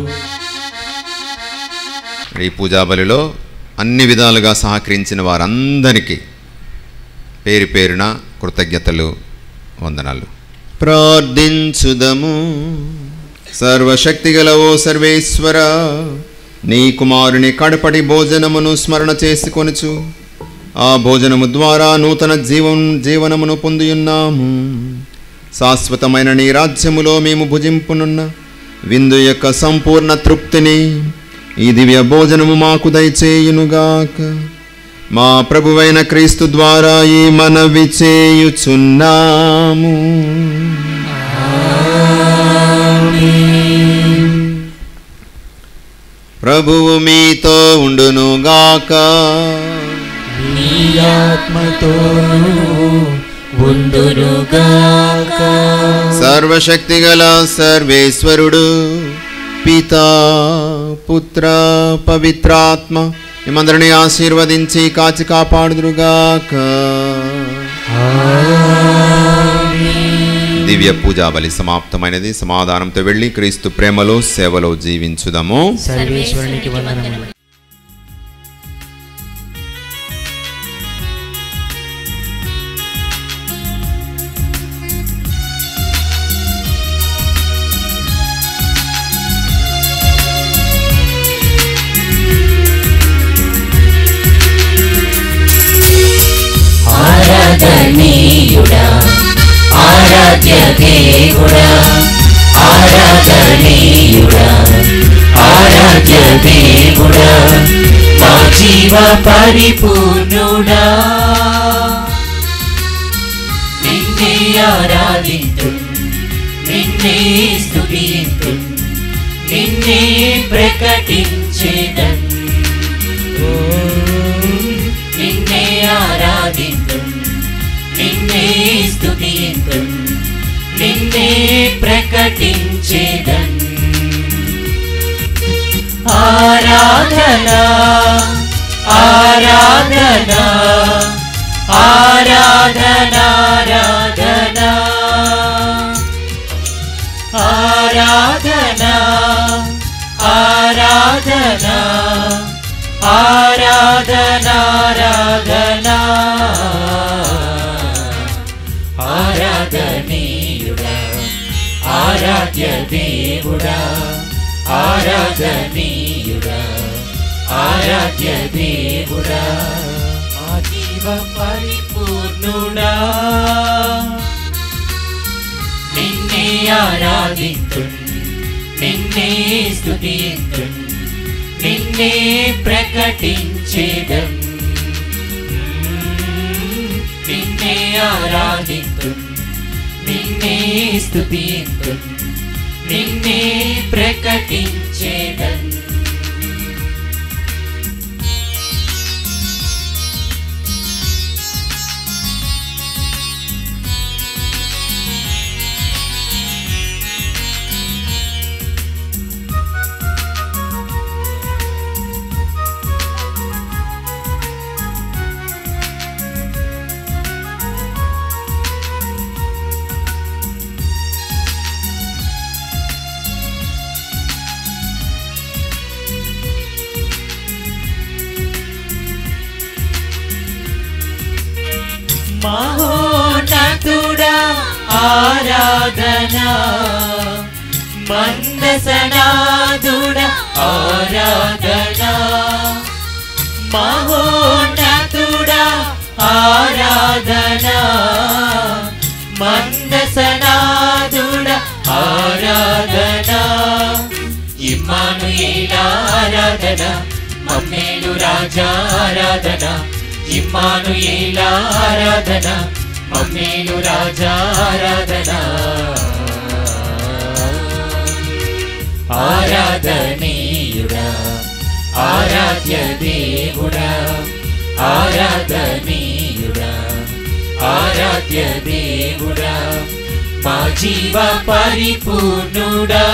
ఈ పూజా బలిలో అన్ని విధాలుగా సహకరించిన వారందరికీ పేరు పేరున కృతజ్ఞతలు వందనాలు ప్రార్థించుదము సర్వశక్తిగల ఓ సర్వేశ్వర నీ కుమారుని కడపటి భోజనమును స్మరణ చేసుకొనుచు ఆ భోజనము ద్వారా నూతన జీవం జీవనమును పొందియున్నాము శాశ్వతమైన నీ రాజ్యములో మేము భుజింపునున్న విందు యొక్క సంపూర్ణ తృప్తిని ఈ దివ్య భోజనము మాకు దయచేయునుగాక మా ప్రభువైన క్రీస్తు ద్వారా ఈ మనవి చేయుచున్నాము ప్రభువు మీతో ఉండునుగాక నీ ఆత్మతోను ఉండునుగాక సర్వశక్తిగల సర్వేశ్వరుడు పితా పుత్ర పవిత్రాత్మ మిమ్మందరిని ఆశీర్వదించి కాచి కాపాడుదురుగాక ఆమేన్ దివ్య పూజా బలి సమాప్తమైనది సమాధానంతో వెళ్ళి క్రీస్తు ప్రేమలో సేవలో జీవించుదాము సర్వేశ్వరునికి వందనములు ఆరాధనీయుడా ఆరాధ్య దేవుడా ఆరాధనీయుడా ఆరాధ్య దేవుడా మా జీవ పరిపూర్ణుడా నిన్నే ఆరాధింతు నిన్నే స్తుతింతు నిన్నే ప్రకటించేదన్ నిన్నే ఆరాధింతు నిన్నే స్తుతింతు నిన్నే ప్రకటించేదన్ ఆరాధన ఆరాధన ఆరాధన ఆరాధన ఆరాధన ఆరాధన ఆరాధన ఆరాధన ఆరాధనీయుడా ఆరాధ్య దేవుడా ఆరాధనీయుడా ఆరాధ్య దేవుడా ఆజీవ పరిపూర్ణుడా నిన్నే ఆరాధింతు నిన్నే స్తుతింతు నిన్నే ప్రకటించేదం నిన్నే ఆరాధింతు నిన్నే స్తుతింతు నిన్నే ప్రకటించేదం మహోన్నతుడా ఆరాధన మందసనాదుడ ఆరాధన మహోన్నతుడా ఆరాధన మందసనాదుడ ఆరాధన ఇమ్మానుయేల ఆరాధన మమ్మేలు రాజా ఆరాధన ఇమ్మానుయేల ఆరాధన మమ్మేలు రాజా ఆరాధన ఆరాధనీయుడా ఆరాధ్య దేవుడా ఆరాధనీయుడా ఆరాధ్య దేవుడా మా జీవ పరిపూర్ణుడా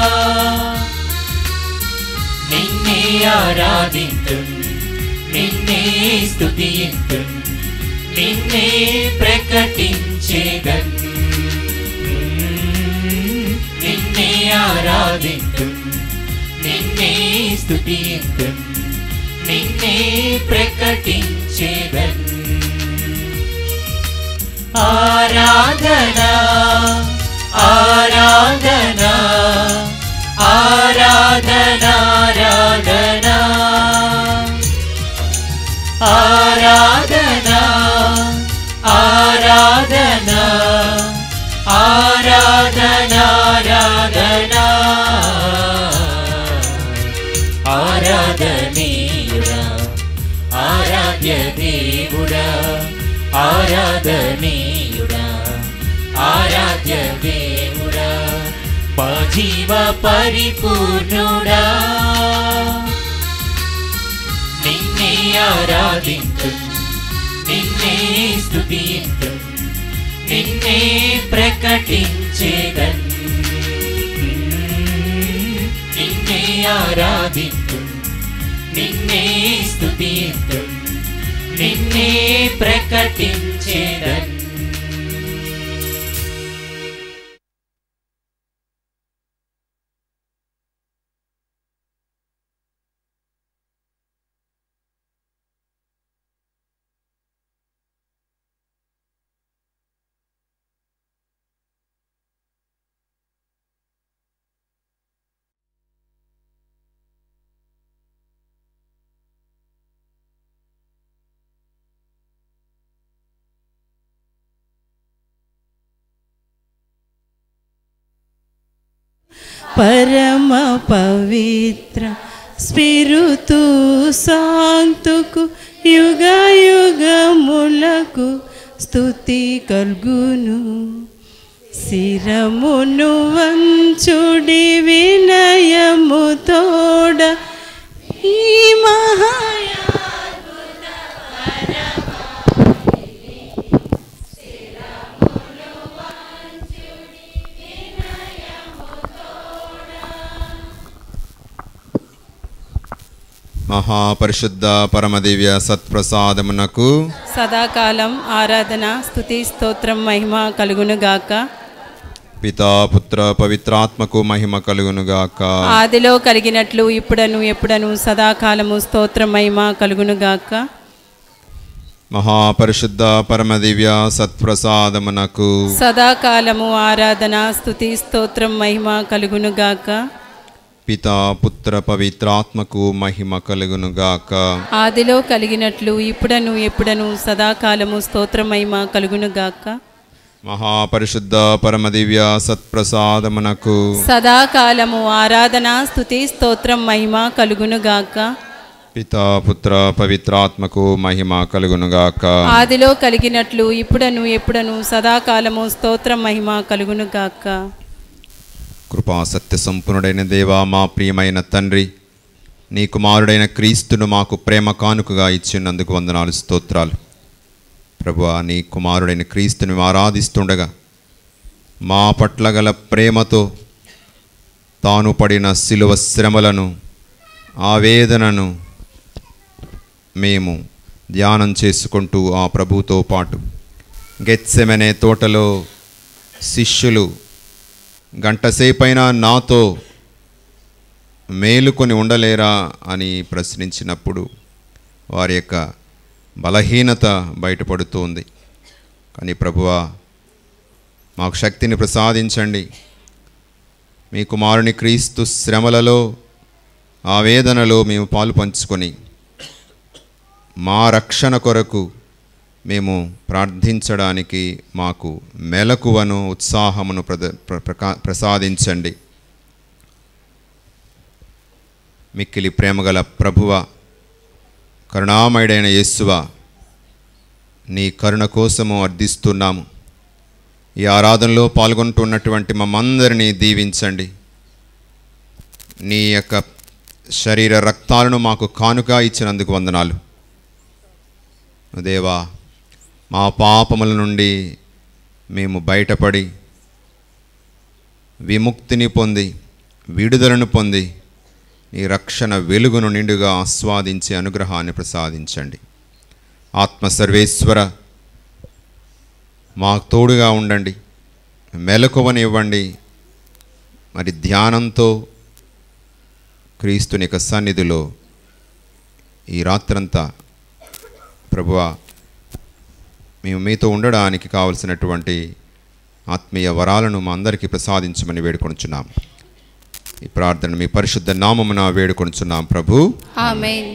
నిన్నే ఆరాధింతు నిన్నే స్తుతింతు నిన్నే ప్రకటించేదన్ నిన్నే ఆరాధింతు నిన్నే స్తుతింతు నిన్నే ప్రకటించేదన్ ఆరాధన ఆరాధన ఆరాధన ఆరాధన ఆరాధన ఆరాధన ఆరాధన ఆరాధన ఆరాధనీయుడా ఆరాధ్య దేవుడా ఆరాధనీయుడా ఆరాధ్య దేవుడా మా జీవ పరిపూర్ణుడా నిన్నే ఆరాధింతు నిన్నే స్తుతింతు నిన్నే ప్రకటించేదన్ నిన్నే ఆరాధింతు నిన్నే స్తుతింతు నిన్నే ప్రకటించేదన్ పరమ పవిత్ర స్పిరుతు సాంతుకు యుగ యుగములకు స్తుతి కల్గును శిరమును వంచుడి వినయము తోడ ఈ మహాయ మహాపరిశుద్ధ పరమదివ్య సత్ప్రసాదమునకు సదాకాలం ఆరాధన స్తుతి స్తోత్రం మహిమ కలుగునుగాక పితా పుత్ర పవిత్రాత్మకు మహిమ కలుగునుగాక ఆదిలో కలిగినట్లు ఇప్పుడను ఎప్పుడను సదాకాలము స్తోత్రం మహిమ కలుగునుగాక మహాపరిశుద్ధ పరమదివ్య సత్ప్రసాదమునకు సదాకాలము ఆరాధన స్తుతి స్తోత్రం మహిమ కలుగునుగాక పితా పుత్ర పవిత్రాత్మకు మహిమ కలుగునుగాక ఆదిలో కలిగినట్లు ఇప్పుడను ఎప్పుడను సదాకాలము స్తోత్రం మహిమ కలుగునుగాక మహాపరిశుద్ధ పరమదివ్య సత్ప్రసాదమునకు సదాకాలము ఆరాధన స్తుతి స్తోత్రం మహిమ కలుగునుగాక పితా పుత్ర పవిత్రాత్మకు మహిమ కలుగునుగాక ఆదిలో కలిగినట్లు ఇప్పుడను ఎప్పుడను సదాకాలము స్తోత్రం మహిమ కలుగునుగాక కృపా సత్య సంపన్నుడైన దేవా మా ప్రియమైన తండ్రి నీ కుమారుడైన క్రీస్తును మాకు ప్రేమ కానుకగా ఇచ్చినందుకు వందనాలు స్తోత్రాలు ప్రభువా నీ కుమారుడైన క్రీస్తుని మేము ఆరాధిస్తుండగా మా పట్ల గల ప్రేమతో తాను పడిన శిలువ శ్రమలను ఆవేదనను మేము ధ్యానం చేసుకుంటూ ఆ ప్రభుతో పాటు గెత్సెమనే తోటలో శిష్యులు గంటసేపైనా నాతో మేలుకొని ఉండలేరా అని ప్రశ్నించినప్పుడు వారి యొక్క బలహీనత బయటపడుతోంది కానీ ప్రభువా మాకు శక్తిని ప్రసాదించండి మీ కుమారుని క్రీస్తు శ్రమలలో ఆవేదనలో మేము పాలు పంచుకొని మా రక్షణ కొరకు మేము ప్రార్థించడానికి మాకు మెలకువను ఉత్సాహమును ప్రద ప్ర- ప్రకా- ప్రసాదించండి మిక్కిలి ప్రేమగల ప్రభువ కరుణామయుడైన యేసువ నీ కరుణ కోసము అర్థిస్తున్నాము ఈ ఆరాధనలో పాల్గొంటున్నటువంటి మమ్మందరినీ దీవించండి నీ యొక్క శరీర రక్తాలను మాకు కానుక ఇచ్చినందుకు వందనాలు దేవా మా పాపముల నుండి మేము బయటపడి విముక్తిని పొంది విడుదలను పొంది నీ రక్షణ వెలుగును నిండుగా ఆస్వాదించే అనుగ్రహాన్ని ప్రసాదించండి ఆత్మ సర్వేశ్వర మాకు తోడుగా ఉండండి మెలకువనివ్వండి మరి ధ్యానంతో క్రీస్తుని యొక్క సన్నిధిలో ఈ రాత్రంతా ప్రభువా మేము మీతో ఉండడానికి కావలసినటువంటి ఆత్మీయ వరాలను మా అందరికీ ప్రసాదించమని వేడుకొనుచున్నాం ఈ ప్రార్థన మీ పరిశుద్ధ నామమున వేడుకొనుచున్నాం ప్రభు ఆమేన్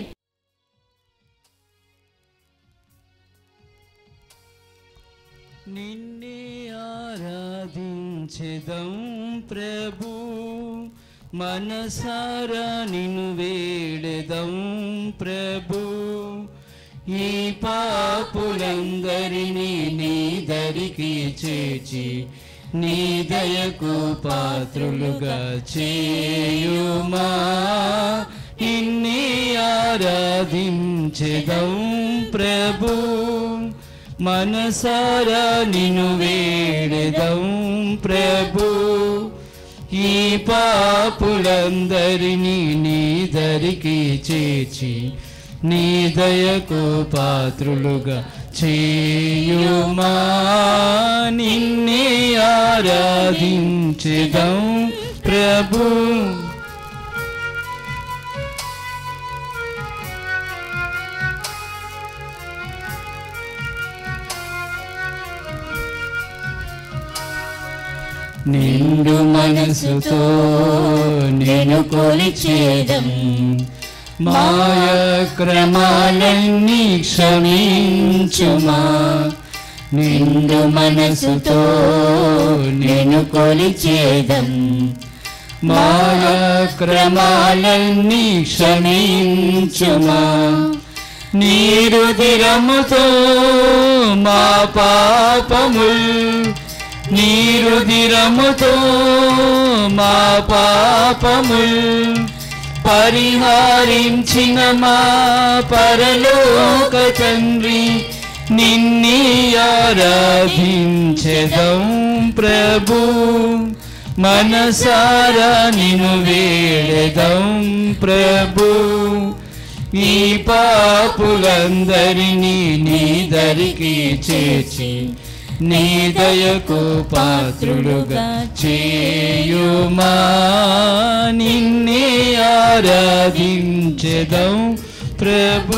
నిన్నే ఆరాధించెదం ప్రభు మనసారా నిన్ను వేడెదం ప్రభు ఈ పాపులందరినీ నీ దరికి చేర్చి నీ దయకు పాత్రులుగా చేయుమా ఇన్ని ఆరాధించెదం ప్రభు మనసారా నిన్ను వేడెదం ప్రభు ఈ పాపులందరినీ నీ దరికి చేర్చి నీ దయకు పాత్రులుగా చేయుమా నిన్నే ఆరాధించెదం ప్రభు నిండు మనసుతో నేను కొలిచేదం మాయ క్రమాలన్నీ క్షమించుమా నిండు మనసుతో నేను కొలిచేదం మాయక్రమాలన్నీ క్షమించుమా నీరుదిరముతో మా పాపముల్ నీరుదిరముతో మా పాపముల్ పరిహారించిన మా పరలోక తండ్రి నిన్ని ఆరాధించెదం ప్రభు మనసారా నిను వేడెదం ప్రభు ఈ పాపులందరినీ నీ దరికి చేర్చి నీ దయకు పాత్రులుగా చేయుమా నిన్నే ఆరాధించెదం ప్రభు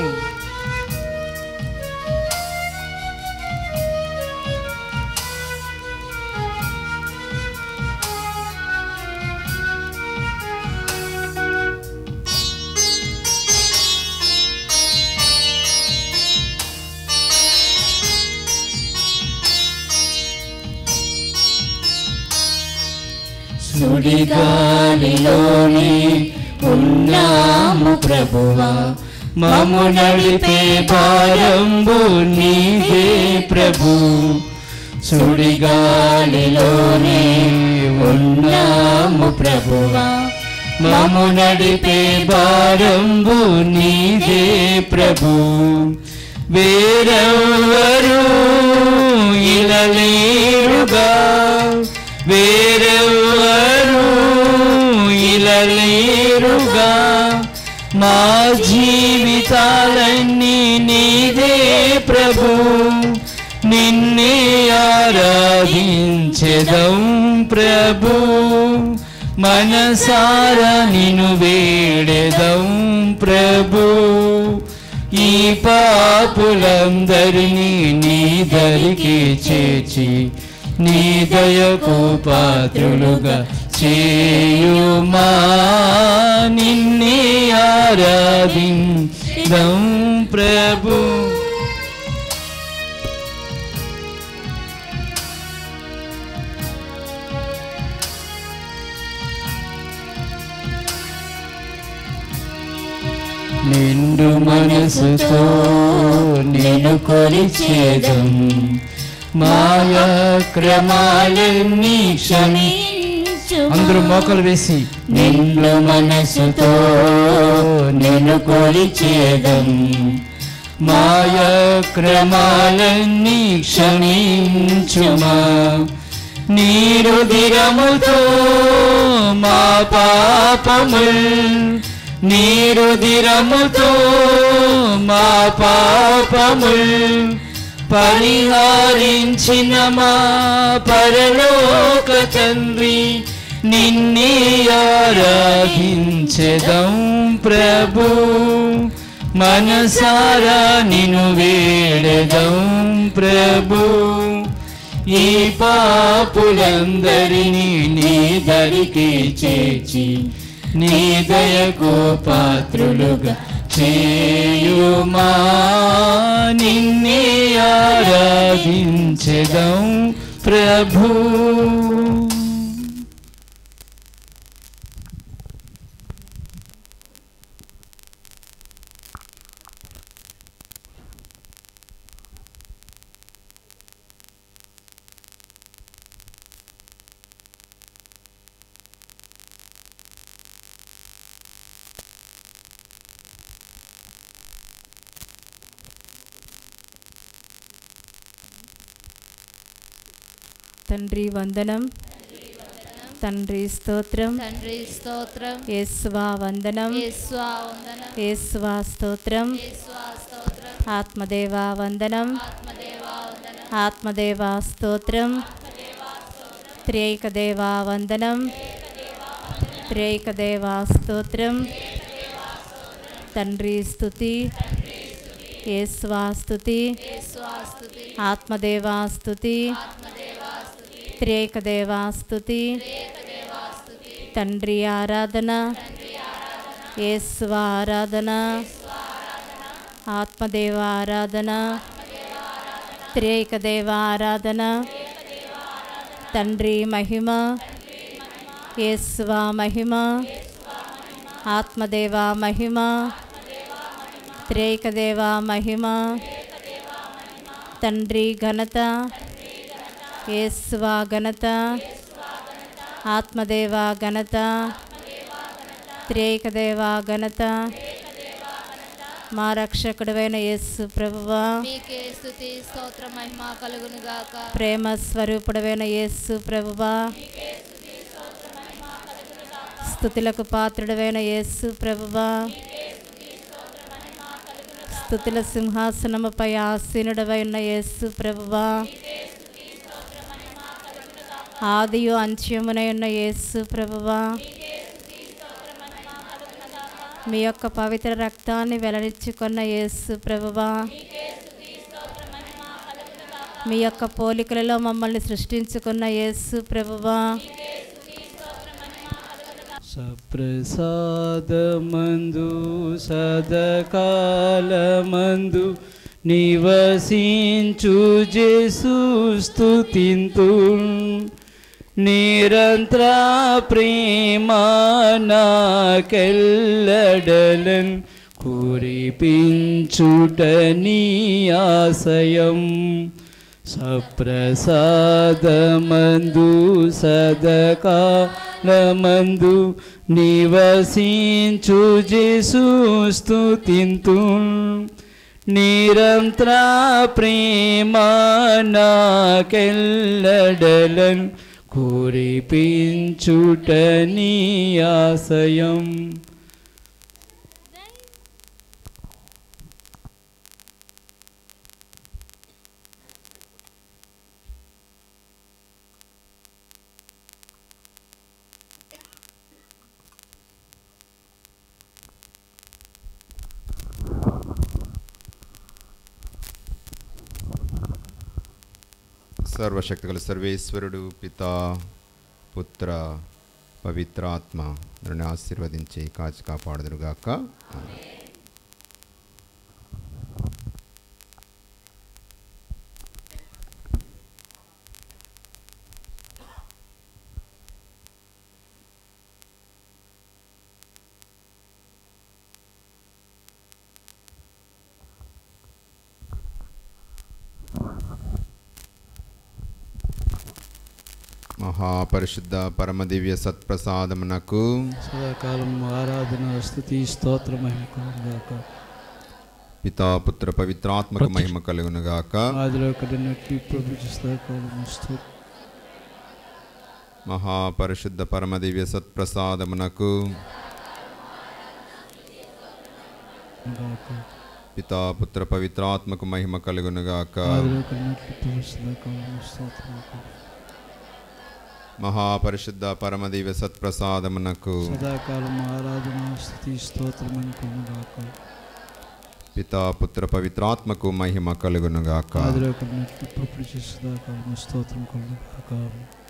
సుడిగాలిలోని ఉన్నాము ప్రభువా మము నడిపే భారంబు నీవే ప్రభు సుడిగాలిలోని ఉన్నాము ప్రభువా మము నడిపే భారంబు నీవే ప్రభు వేరెవరు ఇలలేరుగా వేరెవరు ఇలలేరుగా మా జీవితాలన్నీ నీదే ప్రభు నిన్నే ఆరాధించెదం ప్రభు మనసారా నిను వేడెదం ప్రభు ఈ పాపులందరినీ నీ దరికి చేర్చి నీ దయకు పాత్రులుగా చేయుమా నిన్నే ఆరాధిందం ప్రభు నిండు మనసుతో నేను కొలిచేదం మాయా క్రమాలన్నీ క్షమి అందరూ మోకలు వేసి నిండు మనసుతో నేను కొలిచేదం మాయా క్రమాలన్నీ క్షమించుమా నీరు దిరముతో మా పాపముల్ నీరు దిరముతో మా పాపముల్ పరిహారించిన మా పరలోక తండ్రి నిన్నే ఆరాధించెదం ప్రభు మనసారా నిను వేడెదం ప్రభు ఈ పాపులందరినీ నీ దరికి చేర్చి నీ దయకు పాత్రులుగా చేయుమా నిన్నే ఆరాధించెదం ప్రభు తండ్రి వందనం తండ్రి స్తోత్రం తండ్రి స్తోత్రం యేసువా వందనం యేసువా వందనం యేసువా స్తోత్రం యేసువా స్తోత్రం ఆత్మదేవా వందనం ఆత్మదేవా వందనం ఆత్మదేవా స్తోత్రం త్రేక దేవా వందనం త్రేక దేవా స్తోత్రం తండ్రి స్తుతి యేసువా స్తుతి యేసువా స్తుతి ఆత్మదేవా స్తుతి ఆత్మదేవా స్తుతి త్రేక దేవా స్తుతి ఏకదేవా స్తుతి తండ్రి ఆరాధన యేసువ ఆరాధన ఆత్మదేవ ఆరాధన త్రేక దేవ ఆరాధన తండ్రి మహిమ యేసువా మహిమ ఆత్మదేవా మహిమ త్రేకదేవా మహిమ తండ్రి ఘనత యేసువా ఘనత ఆత్మదేవా ఘనత త్రేకదేవా ఘనత మా రక్షకుడైన యేసు ప్రభువా మీకే స్తుతి స్తోత్ర మహిమ కలుగును గాక ప్రేమ స్వరూపుడైన యేసు ప్రభువా స్థుతులకు పాత్రుడైన యేసు ప్రభువా స్థుతుల సింహాసనముపై ఆసీనుడవైన యేసు ప్రభువా ఆదియు అంత్యమునైన యేసు ప్రభువా మీ యొక్క పవిత్ర రక్తాన్ని వెల్లడించుకున్న యేసు ప్రభువా మీ యొక్క పోలికలలో మమ్మల్ని సృష్టించుకున్న యేసు ప్రభువా సప్రసాదమందు సదకాలమందు నివసించు జేసు స్తుతింతు నిరంతర ప్రేమ నాకెల్లడలన్ కురిపించుట నీ ఆశయం సప్రసాదమందు సదకాలమందు నివసించు జేసు స్తుతింతు నిరంతర ప్రేమ నాకెల్లడలన్ కురిపించుట నీ ఆశయం సర్వశక్తిగల సర్వేశ్వరుడు పితా పుత్ర పవిత్రాత్మ నన్ను ఆశీర్వదించి కాచి కాపాడుదురుగాక ఆమేన్. మహాపరిశుద్ధ పరమదివ్య సత్ప్రసాదమునకు సదాకాలం ఆరాధన స్థుతి స్తోత్ర మహిమ కలుగుగాక పితా పుత్ర పవిత్రాత్మక మహిమ కలుగునుగాక ఆదిలో కడినట్టు ప్రభు సదాకాలం స్తోత్రం మహాపరిశుద్ధ పరమదివ్య సత్ప్రసాదమునకు గాక పితా పుత్ర పవిత్రాత్మక మహిమ కలుగునుగాక ఆదిలో కడినట్లు ప్రభు సదాకాలం స్తోత్రం మహాపరిశుద్ధ పరమదివ్య సత్ప్రసాదమునకు సదాకాలం ఆరాధన స్థుతి స్తోత్రం మహిమ కలుగుగాక పితా పుత్ర పవిత్రాత్మకు మహిమ కలుగునుగాక ఆదిలో కడినట్లు ప్రభు సదాకాలం స్తోత్రం కలుగుగాక